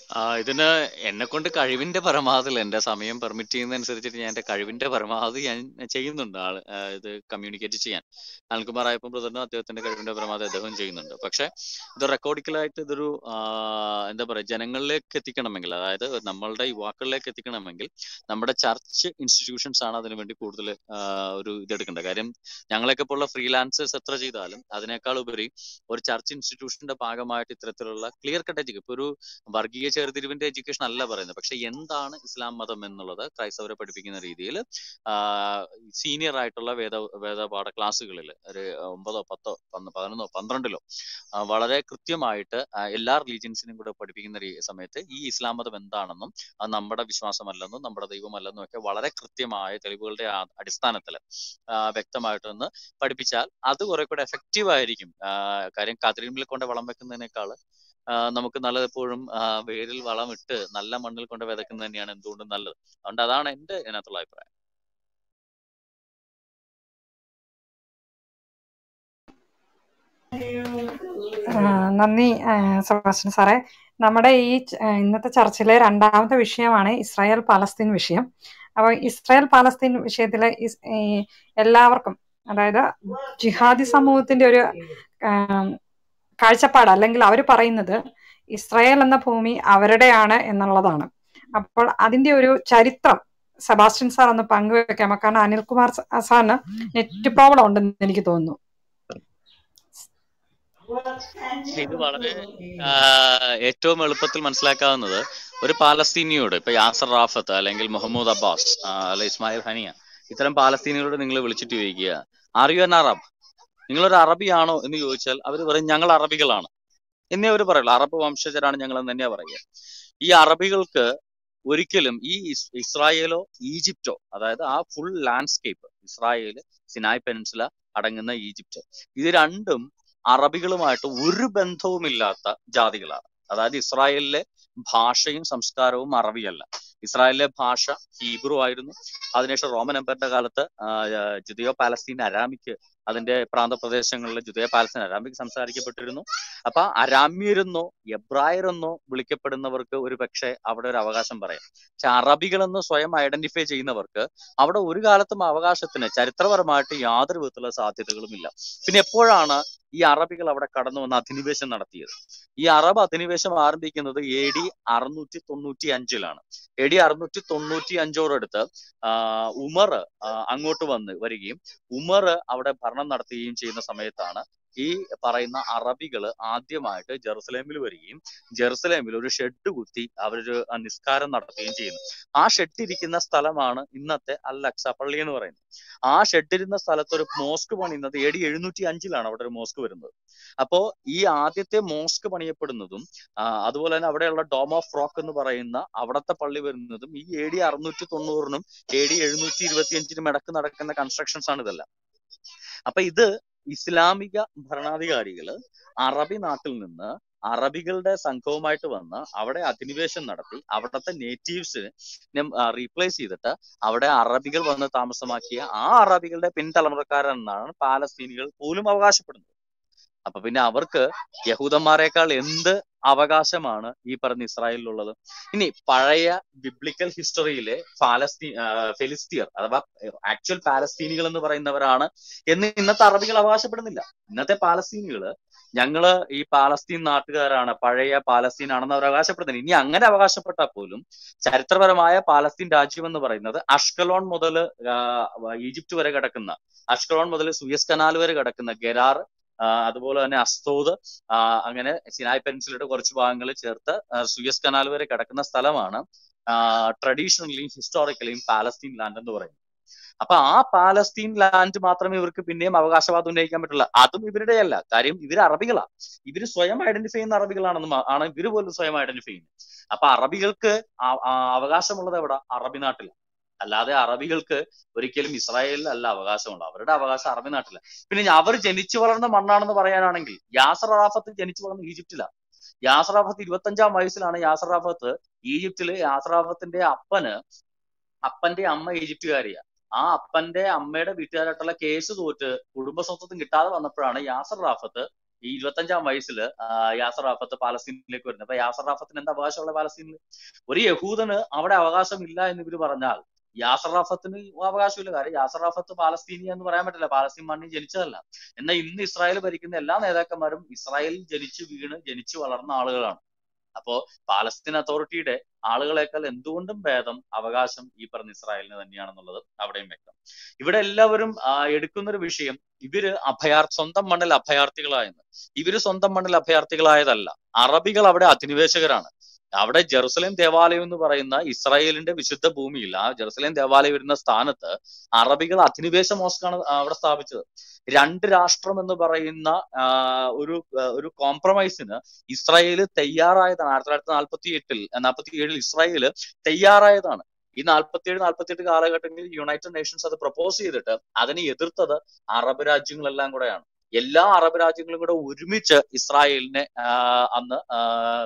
ആ ഇതിന് എന്നെ കൊണ്ട് കഴിവിന്റെ പരമാവധി എന്റെ സമയം പെർമിറ്റ് ചെയ്യുന്നതനുസരിച്ചിട്ട് ഞാൻ എന്റെ കഴിവിന്റെ പരമാവധി ഞാൻ ചെയ്യുന്നുണ്ട് ആള് ആ, ഇത് കമ്മ്യൂണിക്കേറ്റ് ചെയ്യാൻ അനിൽകുമാർ അയ്യപ്പൻ ബ്രദറിനും അദ്ദേഹത്തിന്റെ കഴിവിന്റെ പരമാവധി അദ്ദേഹം ചെയ്യുന്നുണ്ട് പക്ഷെ ഇത് റെക്കോർഡിക്കലായിട്ട് ഇതൊരു ആ, എന്താ പറയാ ജനങ്ങളിലേക്ക് എത്തിക്കണമെങ്കിൽ അതായത് നമ്മളുടെ യുവാക്കളിലേക്ക് എത്തിക്കണമെങ്കിൽ നമ്മുടെ ചർച്ച് ഇൻസ്റ്റിറ്റ്യൂഷൻസ് ആണ് അതിനു വേണ്ടി കൂടുതൽ ഒരു ഇതെടുക്കേണ്ടത് കാര്യം ഞങ്ങളെയൊക്കെ പോലുള്ള ഫ്രീലാൻസേഴ്സ് എത്ര ചെയ്താലും അതിനേക്കാൾ ഉപരി ഒരു ചർച്ച് ഇൻസ്റ്റിറ്റ്യൂഷന്റെ ഭാഗമായിട്ട് ഇത്തരത്തിലുള്ള ക്ലിയർ കട്ട് എഡ്യൂക്കേഷൻ ഇപ്പൊ ഒരു വർഗീയ ചേർതിരിവിന്റെ എഡ്യൂക്കേഷൻ അല്ല പറയുന്നത് പക്ഷെ എന്താണ് ഇസ്ലാം മതം എന്നുള്ളത് ക്രൈസ്തവരെ പഠിപ്പിക്കുന്ന രീതിയിൽ സീനിയർ ആയിട്ടുള്ള വേദ വേദപാഠ ക്ലാസ്സുകളിൽ ഒരു ഒമ്പതോ പത്തോ പന്ത് പതിനൊന്നോ പന്ത്രണ്ടിലോ ആ, വളരെ കൃത്യമായിട്ട് ആ, എല്ലാ റിലീജിയൻസിനും കൂടെ പഠിപ്പിക്കുന്ന രീ- സമയത്ത് ഈ ഇസ്ലാം മതം എന്താണെന്നും അത് നമ്മുടെ വിശ്വാസമല്ലെന്നും നമ്മുടെ ദൈവമല്ലെന്നും ഒക്കെ വളരെ കൃത്യമായ തെളിവുകളുടെ ആ- അടിസ്ഥാനത്തിൽ വ്യക്തമായിട്ടൊന്ന് പഠിപ്പിച്ചാൽ അത് കുറെ കൂടെ എഫക്റ്റീവ് ആയിരിക്കും ആ, കാര്യം കതിരിമിൽ കൊണ്ട് വളം വെക്കുന്നതിനേക്കാൾ നമുക്ക് നല്ലത് എപ്പോഴും ആ, വേരിൽ വളമിട്ട് നല്ല മണ്ണിൽ കൊണ്ട് വിതക്കുന്നത് തന്നെയാണ് എന്തുകൊണ്ടും നല്ലത് അതുകൊണ്ട് അതാണ് എന്റെ ഇതിനകത്തുള്ള അഭിപ്രായം ആ, നന്ദി ആ, സെബാസ്റ്റ്യൻ സാറേ നമ്മുടെ ഈ ച- ആ, ഇന്നത്തെ ചർച്ചിലെ രണ്ടാമത്തെ വിഷയമാണ് ഇസ്രായേൽ പാലസ്തീൻ വിഷയം അപ്പോൾ ഇസ്രായേൽ പാലസ്തീൻ വിഷയത്തിൽ എല്ലാവർക്കും അതായത് ജിഹാദി സമൂഹത്തിന്റെ ഒരു ആം, കാഴ്ചപ്പാട് അല്ലെങ്കിൽ അവർ പറയുന്നത് ഇസ്രായേൽ എന്ന ഭൂമി അവരുടെയാണ് എന്നുള്ളതാണ് അപ്പോൾ അതിന്റെ ഒരു ചരിത്രം സെബാസ്റ്റ്യൻ സാർ ഒന്ന് പങ്കുവെക്കാമോ കാരണം അനിൽകുമാർ സ- സാറിന് നെറ്റ് പ്രോബ്ലം ഉണ്ടെന്ന് എനിക്ക് തോന്നുന്നു ഇത് വളരെ ആ, ഏറ്റവും എളുപ്പത്തിൽ മനസ്സിലാക്കാവുന്നത് ഒരു പാലസ്തീനിയോട് ഇപ്പൊ യാസർ റാഫത്ത് അല്ലെങ്കിൽ മുഹമ്മദ് അബ്ബാസ് ആ, അല്ലെ ഇസ്മായിൽ ഹനിയ ഇത്തരം പാലസ്തീനികളോട് നിങ്ങൾ വിളിച്ചിട്ട് ചോദിക്കുക ആർ യു എൻ അറബ് നിങ്ങളൊരു അറബിയാണോ എന്ന് ചോദിച്ചാൽ അവർ പറയും ഞങ്ങൾ അറബികളാണ് എന്നേ അവർ പറയുള്ളൂ അറബ് വംശജരാണ് ഞങ്ങൾ എന്ന് തന്നെയാ പറയുക ഈ അറബികൾക്ക് ഒരിക്കലും ഈ ഇസ് ഇസ്രായേലോ ഈജിപ്റ്റോ അതായത് ആ full landscape Israel Sinai peninsula അടങ്ങുന്ന ഈജിപ്റ്റ് ഇത് രണ്ടും അറബികളുമായിട്ട് ഒരു ബന്ധവുമില്ലാത്ത ജാതികളാണ് അതായത് ഇസ്രായേലിലെ ഭാഷയും സംസ്കാരവും അറബിയല്ല ഇസ്രായേലിലെ ഭാഷ ഹീബ്രു ആയിരുന്നു അതിനുശേഷം റോമൻ എംപയറിന്റെ കാലത്ത് ആ, ജുദിയോ പാലസ്തീൻ അരാമിക്ക് അതിന്റെ പ്രാന്തപ്രദേശങ്ങളിൽ ജുദിയോ പാലസ്തീൻ അരാമിക് സംസാരിക്കപ്പെട്ടിരുന്നു അപ്പൊ അരാമ്യരെന്നോ എബ്രായരെന്നോ വിളിക്കപ്പെടുന്നവർക്ക് ഒരു പക്ഷേ അവിടെ ഒരു അവകാശം പറയാം പക്ഷെ അറബികളെന്ന് സ്വയം ഐഡന്റിഫൈ ചെയ്യുന്നവർക്ക് അവിടെ ഒരു കാലത്തും അവകാശത്തിന് ചരിത്രപരമായിട്ട് യാതൊരു വിധത്തിലുള്ള സാധ്യതകളും ഇല്ല പിന്നെ എപ്പോഴാണ് ഈ അറബികൾ അവിടെ കടന്നു വന്ന് അധിനിവേശം നടത്തിയത് ഈ അറബ് അധിനിവേശം ആരംഭിക്കുന്നത് എ ഡി അറുന്നൂറ്റി തൊണ്ണൂറ്റി അഞ്ചിലാണ് എ ഡി അറുന്നൂറ്റി തൊണ്ണൂറ്റി അഞ്ചോടടുത്ത് ആഹ് ഉമർ ആഹ് അങ്ങോട്ട് വന്ന് വരികയും ഉമർ അവിടെ ഭരണം നടത്തുകയും ചെയ്യുന്ന സമയത്താണ് ഈ പറയുന്ന അറബികൾ ആദ്യമായിട്ട് ജെറുസലേമിൽ വരികയും ജെറുസലേമിൽ ഒരു ഷെഡ് കുത്തി അവരൊരു ആ, നിസ്കാരം നടത്തുകയും ചെയ്യുന്നു ആ ഷെഡ് ഇരിക്കുന്ന സ്ഥലമാണ് ഇന്നത്തെ അൽ അക്സ പള്ളി എന്ന് പറയുന്നത് ആ ഷെഡ് ഇരുന്ന സ്ഥലത്ത് ഒരു മോസ്ക് പണിയുന്നത് എ ഡി എഴുന്നൂറ്റി അഞ്ചിലാണ് അവിടെ ഒരു മോസ്ക് വരുന്നത് അപ്പോ ഈ ആദ്യത്തെ മോസ്ക് പണിയപ്പെടുന്നതും ആ, അതുപോലെ തന്നെ അവിടെയുള്ള ഡോം ഓഫ് റോക്ക് എന്ന് പറയുന്ന അവിടത്തെ പള്ളി വരുന്നതും ഈ എ ഡി അറുന്നൂറ്റി തൊണ്ണൂറിനും എ ഡി എഴുന്നൂറ്റി ഇരുപത്തി അഞ്ചിനും ഇടക്ക് നടക്കുന്ന കൺസ്ട്രക്ഷൻസ് ആണ് ഇതെല്ലാം അപ്പൊ ഇത് ഇസ്ലാമിക ഭരണാധികാരികള് അറബി നാട്ടിൽ നിന്ന് അറബികളുടെ സംഘവുമായിട്ട് വന്ന് അവിടെ അധിനിവേശം നടത്തി അവിടുത്തെ നേറ്റീവ്സിനെ റീപ്ലേസ് ചെയ്തിട്ട് അവിടെ അറബികൾ വന്ന് താമസമാക്കിയ ആ അറബികളുടെ പിൻതലമുറക്കാരെന്നാണ് പാലസ്തീനികൾ പോലും അവകാശപ്പെടുന്നത് അപ്പൊ പിന്നെ അവർക്ക് യഹൂദന്മാരെക്കാൾ എന്ത് അവകാശമാണ് ഈ പറഞ്ഞ ഇസ്രായേലിലുള്ളത് ഇനി പഴയ ബിബ്ലിക്കൽ ഹിസ്റ്ററിയിലെ പാലസ്തീൻ ഫെലിസ്തീർ അഥവാ ആക്ച്വൽ പാലസ്തീനികൾ എന്ന് പറയുന്നവരാണ് എന്ന് ഇന്നത്തെ അറബികൾ അവകാശപ്പെടുന്നില്ല ഇന്നത്തെ പാലസ്തീനികള് ഞങ്ങള് ഈ പാലസ്തീൻ നാട്ടുകാരാണ് പഴയ പാലസ്തീൻ ആണെന്ന് അവർ അവകാശപ്പെടുന്നില്ല ഇനി അങ്ങനെ അവകാശപ്പെട്ടാൽ പോലും ചരിത്രപരമായ പാലസ്തീൻ രാജ്യം എന്ന് പറയുന്നത് അഷ്കലോൺ മുതൽ ഈജിപ്റ്റ് വരെ കിടക്കുന്ന അഷ്കലോൺ മുതൽ സുയസ് കനാൽ വരെ കിടക്കുന്ന ഗരാർ ആ, അതുപോലെ തന്നെ അസ്തോദ് ആ, അങ്ങനെ സിനായ് പെൻസിലയുടെ കുറച്ച് ഭാഗങ്ങൾ ചേർത്ത് ആ, സുയസ് കനാൽ വരെ കിടക്കുന്ന സ്ഥലമാണ് ട്രഡീഷണലിയും ഹിസ്റ്റോറിക്കലിയും പാലസ്തീൻ ലാൻഡ് എന്ന് പറയുന്നത് അപ്പൊ ആ പാലസ്തീൻ ലാൻഡ് മാത്രമേ ഇവർക്ക് പിന്നെയും അവകാശവാദം ഉന്നയിക്കാൻ പറ്റുള്ളൂ അതും ഇവരുടെയല്ല കാര്യം ഇവര് അറബികളാ ഇവര് സ്വയം ഐഡന്റിഫൈ ചെയ്യുന്ന അറബികളാണെന്ന് മാ- ആണ് ഇവര് പോലും സ്വയം ഐഡന്റിഫൈ ചെയ്യുന്നത് അപ്പൊ അറബികൾക്ക് ആ- ആ അവകാശമുള്ളത് എവിടെ അറബി നാട്ടിൽ അല്ലാതെ അറബികൾക്ക് ഒരിക്കലും ഇസ്രായേലിൽ അല്ല അവകാശമുള്ളത് അവരുടെ അവകാശം അറബി നാട്ടില പിന്നെ അവർ ജനിച്ചു വളർന്ന മണ്ണാണെന്ന് പറയാനാണെങ്കിൽ യാസർ അറാഫത്ത് ജനിച്ചു വളർന്ന ഈജിപ്തിലാണ് യാസർ അറാഫത്ത് ഇരുപത്തഞ്ചാം വയസ്സിലാണ് യാസർ അറാഫത്ത് ഈജിപ്തില് യാസർ അറാഫത്തിന്റെ അപ്പന് അപ്പന്റെ അമ്മ ഈജിപ്തുകാരിയാ ആ അപ്പന്റെ അമ്മയുടെ വീട്ടുകാരായിട്ടുള്ള കേസ് തോറ്റ് കുടുംബ സ്വത്വം കിട്ടാതെ വന്നപ്പോഴാണ് യാസർ റാഫത്ത് ഈ ഇരുപത്തഞ്ചാം വയസ്സിൽ യാസർ റാഫത്ത് പാലസ്തീനിലേക്ക് വരുന്നത് അപ്പൊ യാസർ റാഫത്തിന് എന്താ അവകാശമുള്ള പാലസ്തീനിൽ ഒരു യഹൂദന് അവിടെ അവകാശമില്ല എന്ന് ഇവർ പറഞ്ഞാൽ യാസർ റാഫത്തിന് അവകാശമില്ല കാര്യം യാസർ റാഫത്ത് പാലസ്തീനി എന്ന് പറയാൻ പറ്റില്ല പാലസ്തീൻ മണ്ണിൽ ജനിച്ചതല്ല എന്നാൽ ഇന്ന് ഇസ്രായേൽ ഭരിക്കുന്ന എല്ലാ നേതാക്കന്മാരും ഇസ്രായേലിൽ ജനിച്ചു വീണ് ജനിച്ചു വളർന്ന ആളുകളാണ് അപ്പോ പാലസ്തീൻ അതോറിറ്റിയുടെ ആളുകളെക്കാൾ എന്തുകൊണ്ടും ഭേദം അവകാശം ഈ പറഞ്ഞ ഇസ്രായേലിന് തന്നെയാണെന്നുള്ളത് അവിടെയും വ്യക്തം ഇവിടെ എല്ലാവരും ആ, എടുക്കുന്ന ഒരു വിഷയം ഇവര് അഭയാർ സ്വന്തം മണ്ണിൽ അഭയാർത്ഥികളായെന്ന് ഇവര് സ്വന്തം മണ്ണിൽ അഭയാർത്ഥികളായതല്ല അറബികൾ അവിടെ അധിനിവേശകരാണ് അവിടെ ജെറുസലേം ദേവാലയം എന്ന് പറയുന്ന ഇസ്രായേലിന്റെ വിശുദ്ധ ഭൂമിയിൽ ആ ജെറുസലേം ദേവാലയം വരുന്ന സ്ഥാനത്ത് അറബികൾ അധിനിവേശ മോസ്കാണ് അവിടെ സ്ഥാപിച്ചത് രണ്ട് രാഷ്ട്രം എന്ന് പറയുന്ന ആ, ഒരു ആ, ഒരു കോംപ്രമൈസിന് ഇസ്രായേൽ തയ്യാറായതാണ് ആയിരത്തി തൊള്ളായിരത്തി നാൽപ്പത്തി എട്ടിൽ നാൽപ്പത്തി ഏഴിൽ ഇസ്രായേൽ തയ്യാറായതാണ് ഈ നാൽപ്പത്തി ഏഴ് നാൽപ്പത്തി എട്ട് കാലഘട്ടങ്ങളിൽ യുണൈറ്റഡ് നേഷൻസ് അത് പ്രപ്പോസ് ചെയ്തിട്ട് അതിനെ എതിർത്തത് അറബ് രാജ്യങ്ങളെല്ലാം കൂടെയാണ് എല്ലാ അറബ് രാജ്യങ്ങളും കൂടെ ഒരുമിച്ച് ഇസ്രായേലിനെ ആ, അന്ന് ആ,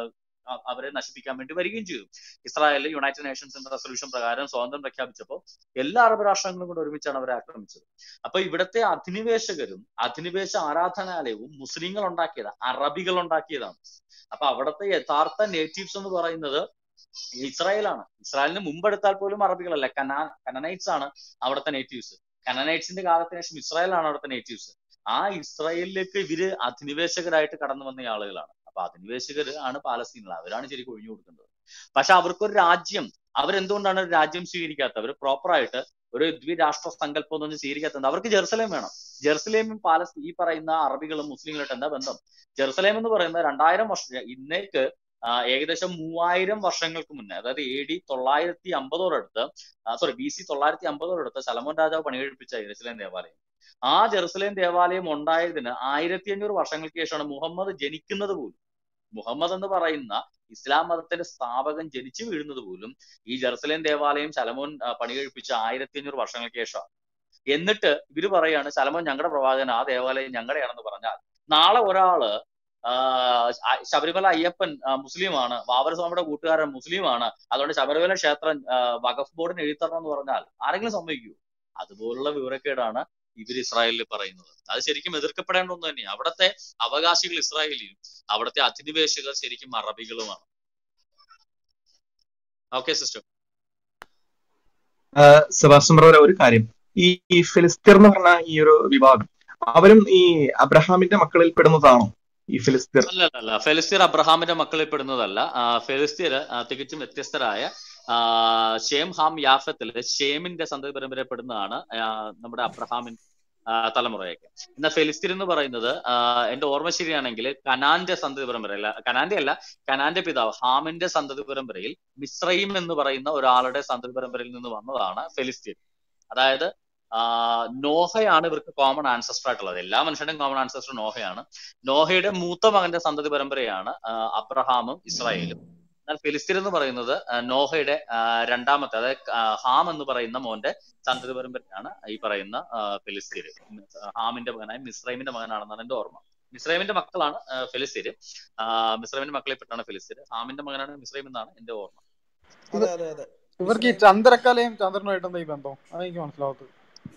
അ- അവരെ നശിപ്പിക്കാൻ വേണ്ടി വരികയും ചെയ്തു ഇസ്രായേൽ യുണൈറ്റഡ് നേഷൻസിന്റെ റെസൊല്യൂഷൻ പ്രകാരം സ്വാതന്ത്ര്യം പ്രഖ്യാപിച്ചപ്പോൾ എല്ലാ അറബ് രാഷ്ട്രങ്ങളും കൂടെ ഒരുമിച്ചാണ് അവരെ ആക്രമിച്ചത് അപ്പൊ ഇവിടുത്തെ അധിനിവേശകരും അധിനിവേശ ആരാധനാലയവും മുസ്ലിങ്ങൾ ഉണ്ടാക്കിയത് അറബികൾ ഉണ്ടാക്കിയതാണ് അപ്പൊ അവിടുത്തെ യഥാർത്ഥ നേറ്റീവ്സ് എന്ന് പറയുന്നത് ഇസ്രായേലാണ് ഇസ്രായേലിന് മുമ്പെടുത്താൽ പോലും അറബികളല്ല കനാ കനനൈറ്റ്സ് ആണ് അവിടുത്തെ നേറ്റീവ്സ് കനനൈറ്റ്സിന്റെ കാലത്തിന് ശേഷം ഇസ്രായേലാണ് അവിടുത്തെ നേറ്റീവ്സ് ആ ഇസ്രായേലിലേക്ക് ഇവര് അധിനിവേശകരായിട്ട് കടന്നു വന്ന ആളുകളാണ് അപ്പൊ അധിനിവേശകര് ആണ് പാലസ്തീനുകൾ അവരാണ് ശരിക്കും ഒഴിഞ്ഞു കൊടുക്കേണ്ടത് പക്ഷെ അവർക്കൊരു രാജ്യം അവരെന്തുകൊണ്ടാണ് ഒരു രാജ്യം സ്വീകരിക്കാത്തത് അവർ പ്രോപ്പർ ആയിട്ട് ഒരു ദ്വിരാഷ്ട്ര സങ്കല്പം ഒന്നും സ്വീകരിക്കാത്തത് അവർക്ക് ജെറുസലേം വേണം ജെറുസലേമും പാലസ്തീൻ ഈ പറയുന്ന അറബികളും മുസ്ലിങ്ങളായിട്ട് എന്താ ബന്ധം ജെറുസലേം എന്ന് പറയുന്ന രണ്ടായിരം വർഷം ഇന്നേക്ക് ആ, ഏകദേശം മൂവായിരം വർഷങ്ങൾക്ക് മുന്നേ അതായത് എ ഡി തൊള്ളായിരത്തി അമ്പതോടടുത്ത് സോറി ബി സി തൊള്ളായിരത്തി അമ്പതോടടുത്ത് സലമോൻ രാജാവ് പണികഴിപ്പിച്ച ജെറുസലേം ദേവാലയം ആ ജെറുസലേം ദേവാലയം ഉണ്ടായതിന് ആയിരത്തി അഞ്ഞൂറ് വർഷങ്ങൾക്ക് ശേഷമാണ് മുഹമ്മദ് ജനിക്കുന്നത് പോലും മുഹമ്മദ് എന്ന് പറയുന്ന ഇസ്ലാം മതത്തിന്റെ സ്ഥാപകൻ ജനിച്ചു വീഴുന്നത് പോലും ഈ ജെറുസലേം ദേവാലയം ശലമോൻ ആ, പണികഴിപ്പിച്ച ആയിരത്തി അഞ്ഞൂറ് വർഷങ്ങൾക്ക് ശേഷമാണ് എന്നിട്ട് ഇവര് പറയാണ് ശലമോൻ ഞങ്ങളുടെ പ്രവാചകൻ ആ ദേവാലയം ഞങ്ങളുടെയാണെന്ന് പറഞ്ഞാൽ നാളെ ഒരാള് ആ, ആ- ശബരിമല അയ്യപ്പൻ ആ, മുസ്ലിമാണ് ബാബർ സ്വാമിയുടെ കൂട്ടുകാരൻ മുസ്ലിമാണ് അതുകൊണ്ട് ശബരിമല ക്ഷേത്രം ആ, വഖഫ് ബോർഡിന് എഴുതിത്തരണം എന്ന് പറഞ്ഞാൽ ആരെങ്കിലും സമ്മതിക്കൂ അതുപോലുള്ള വിവരക്കേടാണ് ഇവർ ഇസ്രായേലിൽ പറയുന്നത് അത് ശരിക്കും എതിർക്കപ്പെടേണ്ട ഒന്ന് തന്നെയാണ് അവിടുത്തെ അവകാശികൾ ഇസ്രായേലിയും അവിടുത്തെ അധിനിവേശകർ ശരിക്കും അറബികളുമാണ് ഓക്കെ സിസ്റ്റർ സെബാസ്റ്റ്യൻ ബ്രദറെ ഒരു കാര്യം ഈ ഈ ഫിലിസ്തീർ എന്ന് പറഞ്ഞ ഈ ഒരു വിഭാഗം അവരും ഈ അബ്രഹാമിന്റെ മക്കളിൽ പെടുന്നതാണോ ഈ ഫിലിസ്തീർ അല്ല അല്ല അല്ല ഫെലിസ്തീർ അബ്രഹാമിന്റെ മക്കളിൽ പെടുന്നതല്ല ആ, ഫെലിസ്തീർ ആ, തികച്ചും വ്യത്യസ്തരായ ആ, ഷേം ഹാം യാഫത്തില് ഷേമിന്റെ സന്തതി പരമ്പരപ്പെടുന്നതാണ് ആ, നമ്മുടെ അബ്രഹാമിൻ ആ, തലമുറയൊക്കെ എന്നാൽ ഫെലിസ്തീൻ എന്ന് പറയുന്നത് ആ, എന്റെ ഓർമ്മ ശരിയാണെങ്കിൽ കനാന്റെ സന്തതി പരമ്പര അല്ല കനാന്റെ അല്ല കനാന്റെ പിതാവ് ഹാമിന്റെ സന്തതി പരമ്പരയിൽ മിശ്രയും എന്ന് പറയുന്ന ഒരാളുടെ സന്തതി പരമ്പരയിൽ നിന്ന് വന്നതാണ് ഫെലിസ്തീൻ അതായത് ആ, നോഹയാണ് ഇവർക്ക് കോമൺ ആൻസസ്റ്റർ ആയിട്ടുള്ളത് എല്ലാ മനുഷ്യരുടെയും കോമൺ ആൻസസ്റ്റർ നോഹയാണ് നോഹയുടെ മൂത്ത മകന്റെ സന്തതി പരമ്പരയാണ് ആ, അബ്രഹാമും ഇസ്രായേലും എന്നാൽ ഫിലിസ്തീൻ എന്ന് പറയുന്നത് ആ, നോഹയുടെ ആ, രണ്ടാമത്തെ അതായത് ആ, ഹാം എന്ന് പറയുന്ന മോന്റെ സന്തതി പരമ്പരയാണ് ഈ പറയുന്ന ആ, ഫിലിസ്തീൻ ഹാമിന്റെ മകനായ മിസ്രൈമിന്റെ മകനാണെന്നാണ് എന്റെ ഓർമ്മ മിസ്രൈമിന്റെ മക്കളാണ് ആ, ഫിലിസ്തീൻ ആ, മിസ്രൈമിന്റെ മക്കളെ പെട്ടാണ് ഫിലിസ്തീൻ ഹാമിന്റെ മകനാണ് മിസ്രൈം എന്നാണ് എന്റെ ഓർമ്മ അതെ അതെ അതെ ഇവർക്ക് ഈ ചന്ദ്രക്കലയും ചന്ദ്രനുമായിട്ട് എന്താ ഈ ബന്ധം അതെനിക്ക് മനസ്സിലാവാത്തത്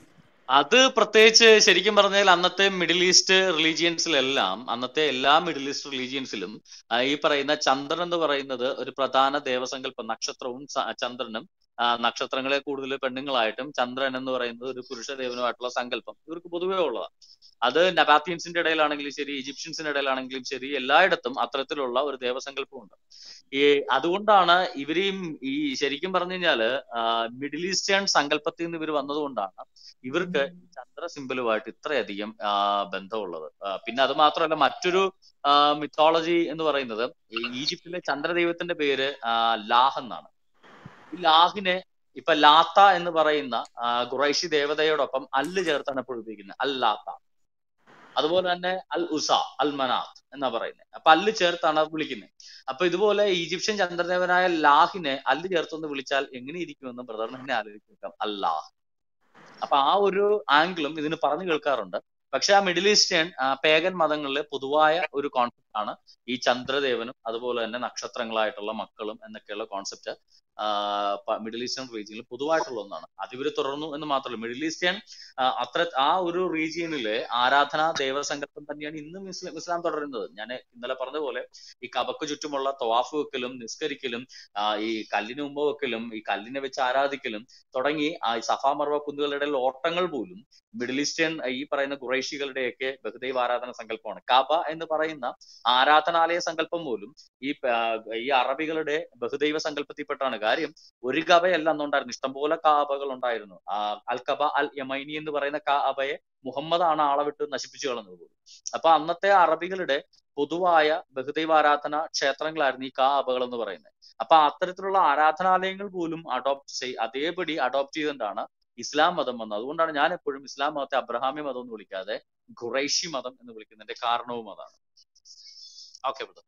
അത് പ്രത്യേകിച്ച് ശരിക്കും പറഞ്ഞാൽ അന്നത്തെ മിഡിൽ ഈസ്റ്റ് റിലീജിയൻസിലെല്ലാം അന്നത്തെ എല്ലാ മിഡിൽ ഈസ്റ്റ് റിലീജിയൻസിലും ആ, ഈ പറയുന്ന ചന്ദ്രൻ എന്ന് പറയുന്നത് ഒരു പ്രധാന ദേവസങ്കല്പം നക്ഷത്രവും സ- ചന്ദ്രനും ആ, നക്ഷത്രങ്ങളെ കൂടുതൽ പെണ്ണുങ്ങളായിട്ടും ചന്ദ്രൻ എന്ന് പറയുന്നത് ഒരു പുരുഷ ദേവനുമായിട്ടുള്ള സങ്കല്പം ഇവർക്ക് പൊതുവേ ഉള്ളതാണ് അത് നബാത്തിയൻസിന്റെ ഇടയിലാണെങ്കിലും ശരി ഈജിപ്ഷ്യൻസിന്റെ ഇടയിലാണെങ്കിലും ശരി എല്ലായിടത്തും അത്തരത്തിലുള്ള ഒരു ദേവസങ്കല്പമുണ്ട് ഈ അതുകൊണ്ടാണ് ഇവരെയും ഈ ശരിക്കും പറഞ്ഞു കഴിഞ്ഞാല് മിഡിൽ ഈസ്റ്റേൺ സങ്കല്പത്തിൽ നിന്ന് ഇവർ വന്നതുകൊണ്ടാണ് ഇവർക്ക് ഈ ചന്ദ്ര സിംബലുമായിട്ട് ഇത്രയധികം ആ, ബന്ധമുള്ളത് ആ, പിന്നെ അത് മാത്രമല്ല മറ്റൊരു മിത്തോളജി എന്ന് പറയുന്നത് ഈ ഈജിപ്തിലെ ചന്ദ്രദൈവത്തിന്റെ പേര് ആ, ലാഹ് എന്നാണ് ഈ ലാഹിനെ ഇപ്പൊ ലാത്ത എന്ന് പറയുന്ന ആ, ഖുറൈശി ദേവതയോടൊപ്പം അല്ല് ചേർത്താണ് എപ്പോഴും ഉപയോഗിക്കുന്നത് അൽ ലാത്ത അതുപോലെ തന്നെ അൽ ഉസ അൽ മനാത്ത് എന്നാ പറയുന്നത് അപ്പൊ അല്ല് ചേർത്താണ് അത് വിളിക്കുന്നത് അപ്പൊ ഇതുപോലെ ഈജിപ്ഷ്യൻ ചന്ദ്രദേവനായ ലാഹിനെ അല്ല് ചേർത്തൊന്ന് വിളിച്ചാൽ എങ്ങനെ ഇരിക്കുമെന്ന് ബ്രദറിന് തന്നെ ആലോചിക്കാം അല്ലാഹ് അപ്പൊ ആ ഒരു ആംഗിളും ഇതിന് പറഞ്ഞു കേൾക്കാറുണ്ട് പക്ഷെ ആ മിഡിൽ ഈസ്റ്റേൺ പേഗൻ മതങ്ങളിലെ പൊതുവായ ഒരു കോൺസെപ്റ്റ് ആണ് ഈ ചന്ദ്രദേവനും അതുപോലെ തന്നെ നക്ഷത്രങ്ങളായിട്ടുള്ള മക്കളും എന്നൊക്കെയുള്ള കോൺസെപ്റ്റ് മിഡിൽ ഈസ്റ്റേൺ റീജിയനിൽ പൊതുവായിട്ടുള്ള ഒന്നാണ് അത് ഇവർ തുടർന്നു എന്ന് മാത്രമല്ല മിഡിൽ ഈസ്റ്റേൺ ആ, അത്ര ആ ഒരു റീജിയനിലെ ആരാധനാ ദേവസങ്കല്പം തന്നെയാണ് ഇന്നും ഇസ്ലാം ഇസ്ലാം തുടരുന്നത് ഞാൻ ഇന്നലെ പറഞ്ഞ പോലെ ഈ കബക്ക് ചുറ്റുമുള്ള തവാഫ് വെക്കലും നിസ്കരിക്കലും ആ, ഈ കല്ലിന് മുമ്പ് വെക്കലും ഈ കല്ലിനെ വെച്ച് ആരാധിക്കലും തുടങ്ങി ആ ഈ സഫാ മർവ കുന്നുകളുടെ ഇടയിൽ ഓട്ടങ്ങൾ പോലും മിഡിൽ ഈസ്റ്റേൺ ഈ പറയുന്ന ഖുറൈശികളുടെയൊക്കെ ബഹുദൈവ ആരാധന സങ്കല്പമാണ് കബ എന്ന് പറയുന്ന ആരാധനാലയ സങ്കല്പം പോലും ഈ പ- ഈ അറബികളുടെ ബഹുദൈവ സങ്കല്പത്തിൽപ്പെട്ടാണ് കാര്യം ഒരു കബയല്ല അന്നുണ്ടായിരുന്നു ഇഷ്ടംപോലെ കാബകൾ ഉണ്ടായിരുന്നു ആ അൽ കബ അൽ യമൈനി എന്ന് പറയുന്ന കാബയെ മുഹമ്മദ് ആണ് ആളെ വിട്ട് നശിപ്പിച്ചു കളഞ്ഞത് പോലും അപ്പൊ അന്നത്തെ അറബികളുടെ പൊതുവായ ബഹുദൈവ ആരാധന ക്ഷേത്രങ്ങളായിരുന്നു ഈ കാബകൾ എന്ന് പറയുന്നത് അപ്പൊ അത്തരത്തിലുള്ള ആരാധനാലയങ്ങൾ പോലും അഡോപ്റ്റ് ചെയ് അതേപടി അഡോപ്റ്റ് ചെയ്തുകൊണ്ടാണ് ഇസ്ലാം മതം വന്നത് അതുകൊണ്ടാണ് ഞാൻ എപ്പോഴും ഇസ്ലാം മതത്തെ അബ്രഹാമി മതം എന്ന് വിളിക്കാതെ ഖുറൈശി മതം എന്ന് വിളിക്കുന്നതിന്റെ കാരണവും അതാണ് ഓക്കെ ബ്രദർ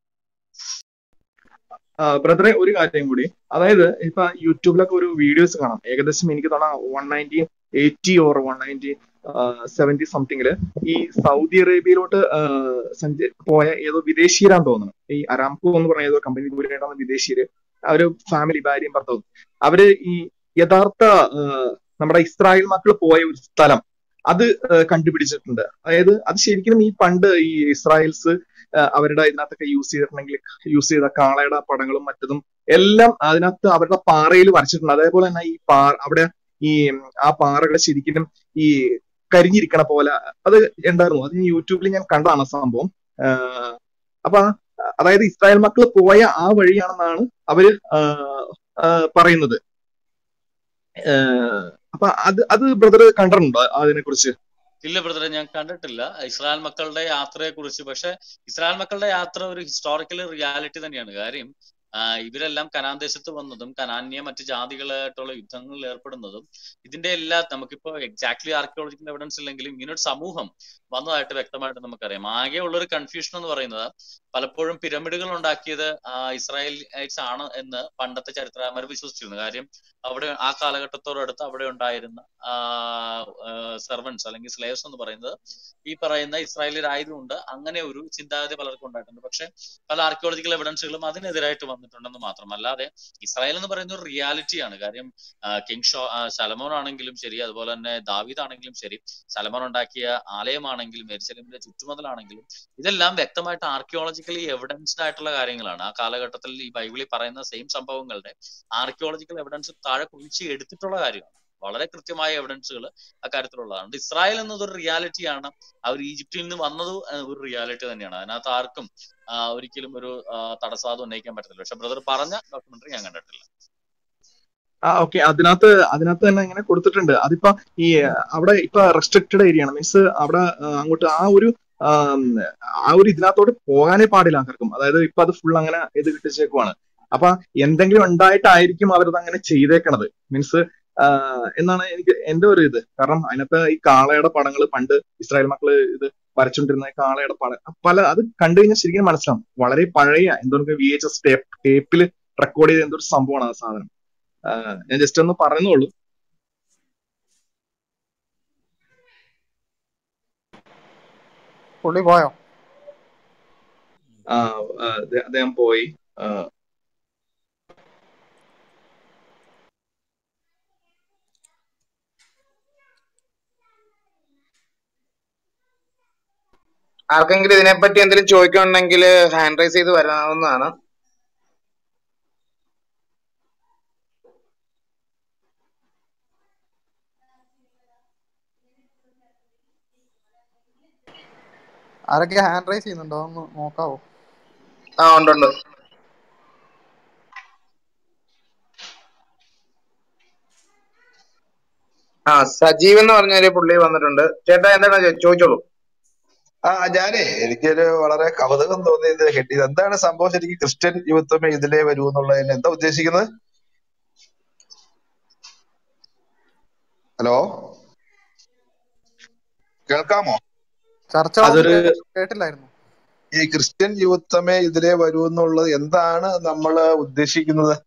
ബ്രദറെ ഒരു കാര്യം കൂടി അതായത് ഇപ്പൊ യൂട്യൂബിലൊക്കെ ഒരു വീഡിയോസ് കാണാം ഏകദേശം എനിക്ക് തോന്നാം one ninety eighty or one ninety seventy സംതിങ്ങില് ഈ സൗദി അറേബ്യയിലോട്ട് സഞ്ച പോയ ഏതോ വിദേശീയരാന്ന് തോന്നുന്നു ഈ അരാംകോ എന്ന് പറഞ്ഞ ഏതോ കമ്പനി ദൂരെയായിട്ടുള്ള വിദേശീയര് അവര് ഫാമിലി ഭാര്യയും ഭർത്താവും അവര് ഈ യഥാർത്ഥ ആ, നമ്മുടെ ഇസ്രായേൽ മക്കൾ പോയ ഒരു സ്ഥലം അത് ആ, കണ്ടുപിടിച്ചിട്ടുണ്ട് അതായത് അത് ശരിക്കും ഈ പണ്ട് ഈ ഇസ്രായേൽസ് ആ, അവരുടെ ഇതിനകത്തൊക്കെ യൂസ് ചെയ്തിട്ടുണ്ടെങ്കിൽ യൂസ് ചെയ്ത കാളയുടെ പടങ്ങളും മറ്റതും എല്ലാം അതിനകത്ത് അവരുടെ പാറയിൽ വരച്ചിട്ടുണ്ട് അതേപോലെ തന്നെ ഈ പാ അവിടെ ഈ ആ പാറകൾ ശരിക്കും ഈ കരിഞ്ഞിരിക്കണ പോലെ അത് ഉണ്ടായിരുന്നു അത് ഞാൻ യൂട്യൂബിൽ ഞാൻ കണ്ടതാണ് ആ സംഭവം ആഹ് അപ്പൊ ആ- അതായത് ഇസ്രായേൽ മക്കൾ പോയ ആ വഴിയാണെന്നാണ് അവര് ആഹ് ആഹ് പറയുന്നത് ആഹ് അപ്പൊ അത് അത് ബ്രദർ കണ്ടിട്ടുണ്ടോ അതിനെ കുറിച്ച് ഇല്ല ബ്രദറെ ഞാൻ കണ്ടിട്ടില്ല ഇസ്രായേൽ മക്കളുടെ യാത്രയെ കുറിച്ച് പക്ഷെ ഇസ്രായേൽ മക്കളുടെ യാത്ര ഒരു ഹിസ്റ്റോറിക്കൽ റിയാലിറ്റി തന്നെയാണ് കാര്യം ആ, ഇവരെല്ലാം കനാൻ ദേശത്ത് വന്നതും കനാന്യ മറ്റ് ജാതികളായിട്ടുള്ള യുദ്ധങ്ങളിൽ ഏർപ്പെടുന്നതും ഇതിന്റെ എല്ലാ നമുക്കിപ്പോ എക്സാക്ട്ലി ആർക്കിയോളജിക്കൽ എവിഡൻസ് ഇല്ലെങ്കിലും ഇങ്ങനെ ഒരു സമൂഹം വന്നതായിട്ട് വ്യക്തമായിട്ട് നമുക്കറിയാം ആകെ ഉള്ള ഒരു കൺഫ്യൂഷൻ എന്ന് പറയുന്നത് പലപ്പോഴും പിരമിഡുകൾ ഉണ്ടാക്കിയത് ആ, ഇസ്രായേലൈറ്റ്സ് ആണ് എന്ന് പണ്ടത്തെ ചരിത്രകാരന്മാർ വിശ്വസിച്ചിരുന്നു കാര്യം അവിടെ ആ കാലഘട്ടത്തോടടുത്ത് അവിടെ ഉണ്ടായിരുന്ന സെർവൻസ് അല്ലെങ്കിൽ സ്ലേവ്സ് എന്ന് പറയുന്നത് ഈ പറയുന്ന ഇസ്രായേലിയരായതുകൊണ്ട് അങ്ങനെ ഒരു ചിന്താഗതി പലർക്കും ഉണ്ടായിട്ടുണ്ട് പക്ഷെ പല ആർക്കിയോളജിക്കൽ എവിഡൻസുകളും അതിനെതിരായിട്ട് വന്നിട്ടുണ്ടെന്ന് മാത്രം അല്ലാതെ ഇസ്രായേൽ എന്ന് പറയുന്ന ഒരു റിയാലിറ്റിയാണ് കാര്യം കിങ് ഷോ ആ, ശലമോൻ ആണെങ്കിലും ശരി അതുപോലെ തന്നെ ദാവീദ് ആണെങ്കിലും ശരി ശലമോൻ ഉണ്ടാക്കിയ ആലയമാണെങ്കിലും എരിശലേമിന്റെ ചുറ്റുമതിലാണെങ്കിലും ഇതെല്ലാം വ്യക്തമായിട്ട് ആർക്കിയോളജിക്കലി എവിഡൻസ്ഡ് ആയിട്ടുള്ള കാര്യങ്ങളാണ് ആ കാലഘട്ടത്തിൽ ഈ ബൈബിളിൽ പറയുന്ന സെയിം സംഭവങ്ങളുടെ ആർക്കിയോളജിക്കൽ എവിഡൻസ് താഴെ കുഴിച്ച് എടുത്തിട്ടുള്ള കാര്യമാണ് വളരെ കൃത്യമായ എവിഡൻസുകൾ അക്കാര്യത്തിലുള്ളതാണ് ഇസ്രായേൽ എന്നതൊരു റിയാലിറ്റിയാണ് അവർ ഈജിപ്തിൽ നിന്ന് വന്നത് ആ, ഒരു റിയാലിറ്റി തന്നെയാണ് അതിനകത്ത് ആർക്കും ആ, ഒരിക്കലും ഒരു ആ, തടസ്സവാദം ഉന്നയിക്കാൻ പറ്റത്തില്ല പക്ഷെ ബ്രദർ പറഞ്ഞ ഡോക്യുമെന്ററി ഞാൻ കണ്ടിട്ടില്ല ആ ഓക്കെ അതിനകത്ത് അതിനകത്ത് തന്നെ ഇങ്ങനെ കൊടുത്തിട്ടുണ്ട് അതിപ്പോ ഈ അവിടെ ഇപ്പൊ റെസ്ട്രിക്റ്റഡ് ഏരിയ ആണ് മീൻസ് അവിടെ ആ, അങ്ങോട്ട് ആ ഒരു ആം, ആ ഒരു ഇതിനകത്തോട്ട് പോകാനേ പാടില്ല ആർക്കും അതായത് ഇപ്പൊ അത് ഫുൾ അങ്ങനെ ഇത് കിട്ടിച്ചേക്കുവാണ് അപ്പൊ എന്തെങ്കിലും ഉണ്ടായിട്ടായിരിക്കും അവരത് അങ്ങനെ ചെയ്തേക്കണത് മീൻസ് എന്നാണ് എനിക്ക് എന്റെ ഒരു ഇത് കാരണം അതിനകത്ത് ഈ കാളയുടെ പടങ്ങൾ പണ്ട് ഇസ്രായേൽ മക്കള് ഇത് വരച്ചോണ്ടിരുന്ന ഈ കാളയുടെ പടം പല അത് കണ്ടു കഴിഞ്ഞാൽ ശരിക്കും മനസ്സിലാവും വളരെ പഴയ എന്തോ വി എച്ച് എസ് ടേപ്പ് ടേപ്പിൽ റെക്കോർഡ് ചെയ്ത എന്തോ ഒരു സംഭവമാണ് ആ സാധനം ആ, ഞാൻ ജസ്റ്റ് ഒന്ന് പറഞ്ഞോളൂ പുള്ളി പോയോ ആ, ആ, അദ്ദേ- അദ്ദേഹം പോയി ആ, ആർക്കെങ്കിലും ഇതിനെപ്പറ്റി എന്തെങ്കിലും ചോദിക്കണമെങ്കിൽ ഹാൻഡ് റൈസ് ചെയ്ത് വരാവുന്നതാണ് ആരൊക്കെ ഹാൻഡ് റൈസ് ചെയ്യുന്നുണ്ടോ ഒന്ന് നോക്കാവോ ആ ഉണ്ട് ഉണ്ട് ആ സജീവ് എന്ന് പറഞ്ഞൊരു പുള്ളി വന്നിട്ടുണ്ട് ചേട്ടാ എന്താണ് ചോ- ചോദിച്ചോളൂ ആ ഞാനേ എനിക്കൊരു വളരെ കൗതുകം തോന്നിയത് ഹെഡ് ഇത് എന്താണ് സംഭവം ശരിക്കും ക്രിസ്ത്യൻ യുവത്വമേ ഇതിലേ വരൂ എന്നുള്ളതിന് എന്താ ഉദ്ദേശിക്കുന്നത് ഹലോ കേൾക്കാമോ ചർച്ച അതൊരു വന്നിട്ട് കേട്ടില്ലായിരുന്നു ഈ ക്രിസ്ത്യൻ യുവത്വമേ ഇതിലേ വരൂ എന്നുള്ളത് എന്താണ് നമ്മൾ ഉദ്ദേശിക്കുന്നത്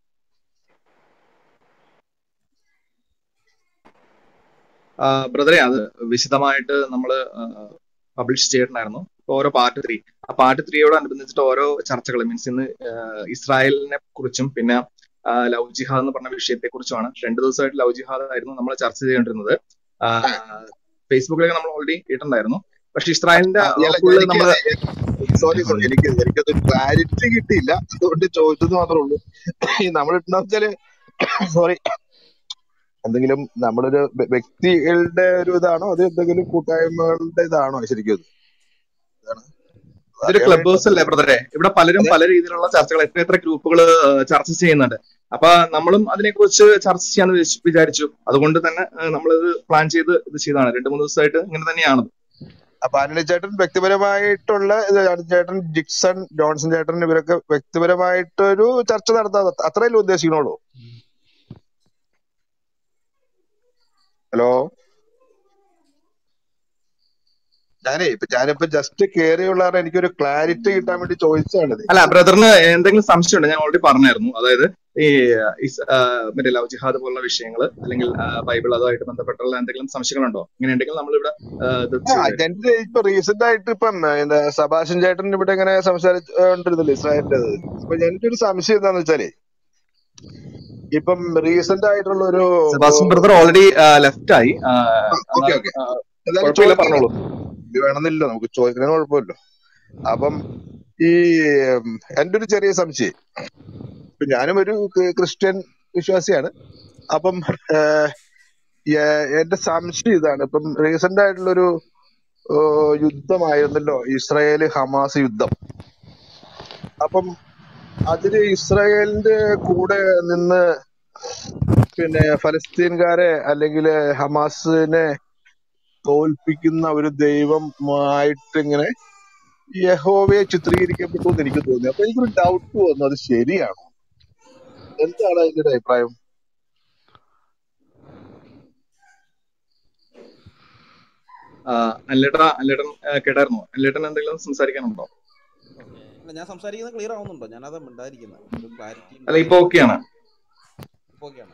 ബ്രദറെ അത് വിശദമായിട്ട് നമ്മൾ പബ്ലിഷ് ചെയ്തിട്ടുണ്ടായിരുന്നു ഇപ്പൊ ഓരോ പാർട്ട് ത്രീ ആ പാർട്ട് ത്രീയോടനുബന്ധിച്ചിട്ട് ഓരോ ചർച്ചകൾ മീൻസ് ഇന്ന് ആഹ് ഇസ്രായേലിനെ കുറിച്ചും പിന്നെ ആഹ് ലവ് ജിഹാദ് എന്ന് പറഞ്ഞ വിഷയത്തെ കുറിച്ചുമാണ് രണ്ടു ദിവസമായിട്ട് ലവ് ജിഹാദ് ആയിരുന്നു നമ്മൾ ചർച്ച ചെയ്തുകൊണ്ടിരുന്നത് ആഹ് ഫേസ്ബുക്കിലൊക്കെ നമ്മൾ ഓൾറെഡി ഇട്ടിട്ടുണ്ടായിരുന്നു പക്ഷെ ഇസ്രായേലിന്റെ ആ, അല്ല, ഫുള്ള് എനിക്ക് നമ്മള് സോറി സോറി എനിക്ക് എനിക്കത് ക്ലാരിറ്റി കിട്ടിയില്ല അതുകൊണ്ട് ചോദിച്ചത് മാത്രമേ ഉള്ളൂ ഈ നമ്മൾ ഇട്ടെന്ന് വെച്ചാല് സോറി എന്തെങ്കിലും നമ്മളൊരു വ്യ- വ്യക്തികളുടെ ഒരു ഇതാണോ അത് എന്തെങ്കിലും കൂട്ടായ്മകളുടെ ഇതാണോ ശരിക്കും ഇത്? ഇതാണ് ഇതൊരു അറിയാൻ ക്ലബ് വേണ്ടി ഹൗസ് അല്ലേ ബ്രദറെ ഇവിടെ പലരും അതെ പല രീതിയിലുള്ള ചർച്ചകൾ എത്ര എത്ര ഗ്രൂപ്പുകൾ ചർച്ച ചെയ്യുന്നുണ്ട് അപ്പൊ നമ്മളും അതിനെക്കുറിച്ച് ചർച്ച ചെയ്യാന്ന് വിചാരിച്ചു വിചാരിച്ചു അതുകൊണ്ട് തന്നെ ഏഹ്, നമ്മളിത് പ്ലാൻ ചെയ്ത് ഇത് ചെയ്തതാണ് രണ്ടു മൂന്ന് ദിവസമായിട്ട് ഇങ്ങനെ തന്നെയാണ് അപ്പൊ അനിൽ ചേട്ടൻ വ്യക്തിപരമായിട്ടുള്ള ഇത് അനിൽ ചേട്ടൻ ജിക്സൺ ജോൺസൺ ചേട്ടൻ ഇവരൊക്കെ വ്യക്തിപരമായിട്ടൊരു ചർച്ച നടത്താതെ അത്രയല്ലേ ഉദ്ദേശിക്കണുള്ളൂ ഹലോ ഞാനേ ഇപ്പൊ ഞാനിപ്പോ ജസ്റ്റ് കേറിയുള്ള കാരണം എനിക്കൊരു ക്ലാരിറ്റി കിട്ടാൻ വേണ്ടി ചോദിച്ചതാണിത് അല്ല ബ്രദറിന് എന്തെങ്കിലും സംശയമുണ്ട് ഞാൻ ഓൾറെഡി പറഞ്ഞായിരുന്നു അതായത് ഈ ഇസ്- ആ, മറ്റേ ലവ് ജിഹാദ് പോലുള്ള വിഷയങ്ങൾ അല്ലെങ്കിൽ ആ, ബൈബിൾ അതുമായിട്ട് ബന്ധപ്പെട്ടുള്ള എന്തെങ്കിലും സംശയങ്ങളുണ്ടോ ഇങ്ങനെ ഉണ്ടെങ്കിൽ നമ്മളിവിടെ ആ, ഇത് ആ ചെയ്തു എന്റെ ഇപ്പൊ റീസെന്റ് ആയിട്ട് ഇപ്പം എന്താ സബാഷൻ ചേട്ടൻ ഇവിടെ ഇങ്ങനെ സംസാരിച്ചോണ്ടിരുന്നില്ല ഇസ്രായേലിന്റെ അപ്പൊ എനിക്ക് ഒരു സംശയം എന്താന്ന് വെച്ചാല് ഇപ്പം റീസെന്റ് ആയിട്ടുള്ള ഒരു സെബാസ്റ്റ്യൻ ബ്രദർ ഓൾറെഡി ലെഫ്റ്റ് ആയി ആ, ഓക്കെ എന്നാലും ഓക്കെ ആ, എന്തായാലും കുഴപ്പമില്ല ചോദിക്കാം പറഞ്ഞോളൂ ഇത് വേണമെന്നില്ല നമുക്ക് ചോദിക്കുന്നതിന് കുഴപ്പമില്ലല്ലോ അപ്പം ഈ ഉം, എന്റെ ഒരു ചെറിയ സംശയം ഇപ്പൊ ഞാനും ഒരു ക്രി- ക്രിസ്ത്യൻ വിശ്വാസിയാണ് അപ്പം ഏഹ്, എ- എന്റെ സംശയം ഇതാണ് ഇപ്പം റീസെന്റ് ആയിട്ടുള്ളൊരു ഏഹ്, യുദ്ധമായിരുന്നല്ലോ ഇസ്രായേൽ ഹമാസ് യുദ്ധം അപ്പം അതില് ഇസ്രായേലിന്റെ കൂടെ നിന്ന് പിന്നെ ഫലസ്തീൻകാരെ അല്ലെങ്കിൽ ഹമാസിനെ തോൽപ്പിക്കുന്ന ഒരു ദൈവമായിട്ട് ഇങ്ങനെ യഹോവയെ ചിത്രീകരിക്കപ്പെട്ടു എന്ന് എനിക്ക് തോന്നി അപ്പൊ എനിക്കൊരു ഡൗട്ട് വന്നു അത് ശരിയാണോ എന്താണ് അതിന്റെ ഒരു അഭിപ്രായം അല്ലേട്ടൻ അല്ലേട്ടൻ കേട്ടായിരുന്നോ അല്ലേട്ടൻ എന്തെങ്കിലും സംസാരിക്കാനുണ്ടോ അല്ല ഞാൻ സംസാരിക്കുന്നത് ക്ലിയർ ആവുന്നുണ്ടോ ഞാനത് മിണ്ടായിരിക്കുന്നത് ഒരു ക്ലാരിറ്റി അല്ല ഇപ്പൊ ഓക്കെയാണ് ഓക്കെയാണ്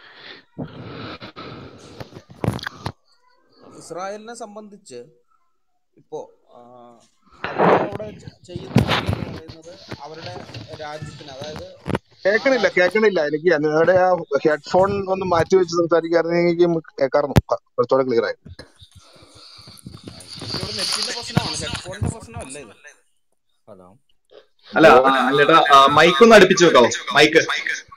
ഇസ്രായേലിനെ സംബന്ധിച്ച് ഇപ്പോ ആ, അവരവിടെ ചെ- ചെയ്യുന്നത് എന്ന് പറയുന്നത് അവരുടെ രാജ്യത്തിന് അതായത് ആ കേൾക്കണില്ല രാജ്യത്തിന് കേൾക്കണില്ല എനിക്ക് നിങ്ങളുടെ ആ ഹെഡ്ഫോൺ ഒന്ന് മാറ്റി വെച്ച് സംസാരിക്കാറുണ്ടെങ്കിൽ എനിക്ക് കേൾക്കാറുന്നു കുറച്ചുകൂടെ ക്ലിയർ ആയി എനിക്കിവിടെ നെറ്റിന്റെ പ്രശ്നമാണ് ഹെഡ്ഫോണിന്റെ പ്രശ്നമല്ല ഇത് ഹലോ അല്ല ആ, അല്ലേട്ടാ മൈക്ക് ഒന്ന് അടുപ്പിച്ച് വെക്കാവോ മൈക്ക്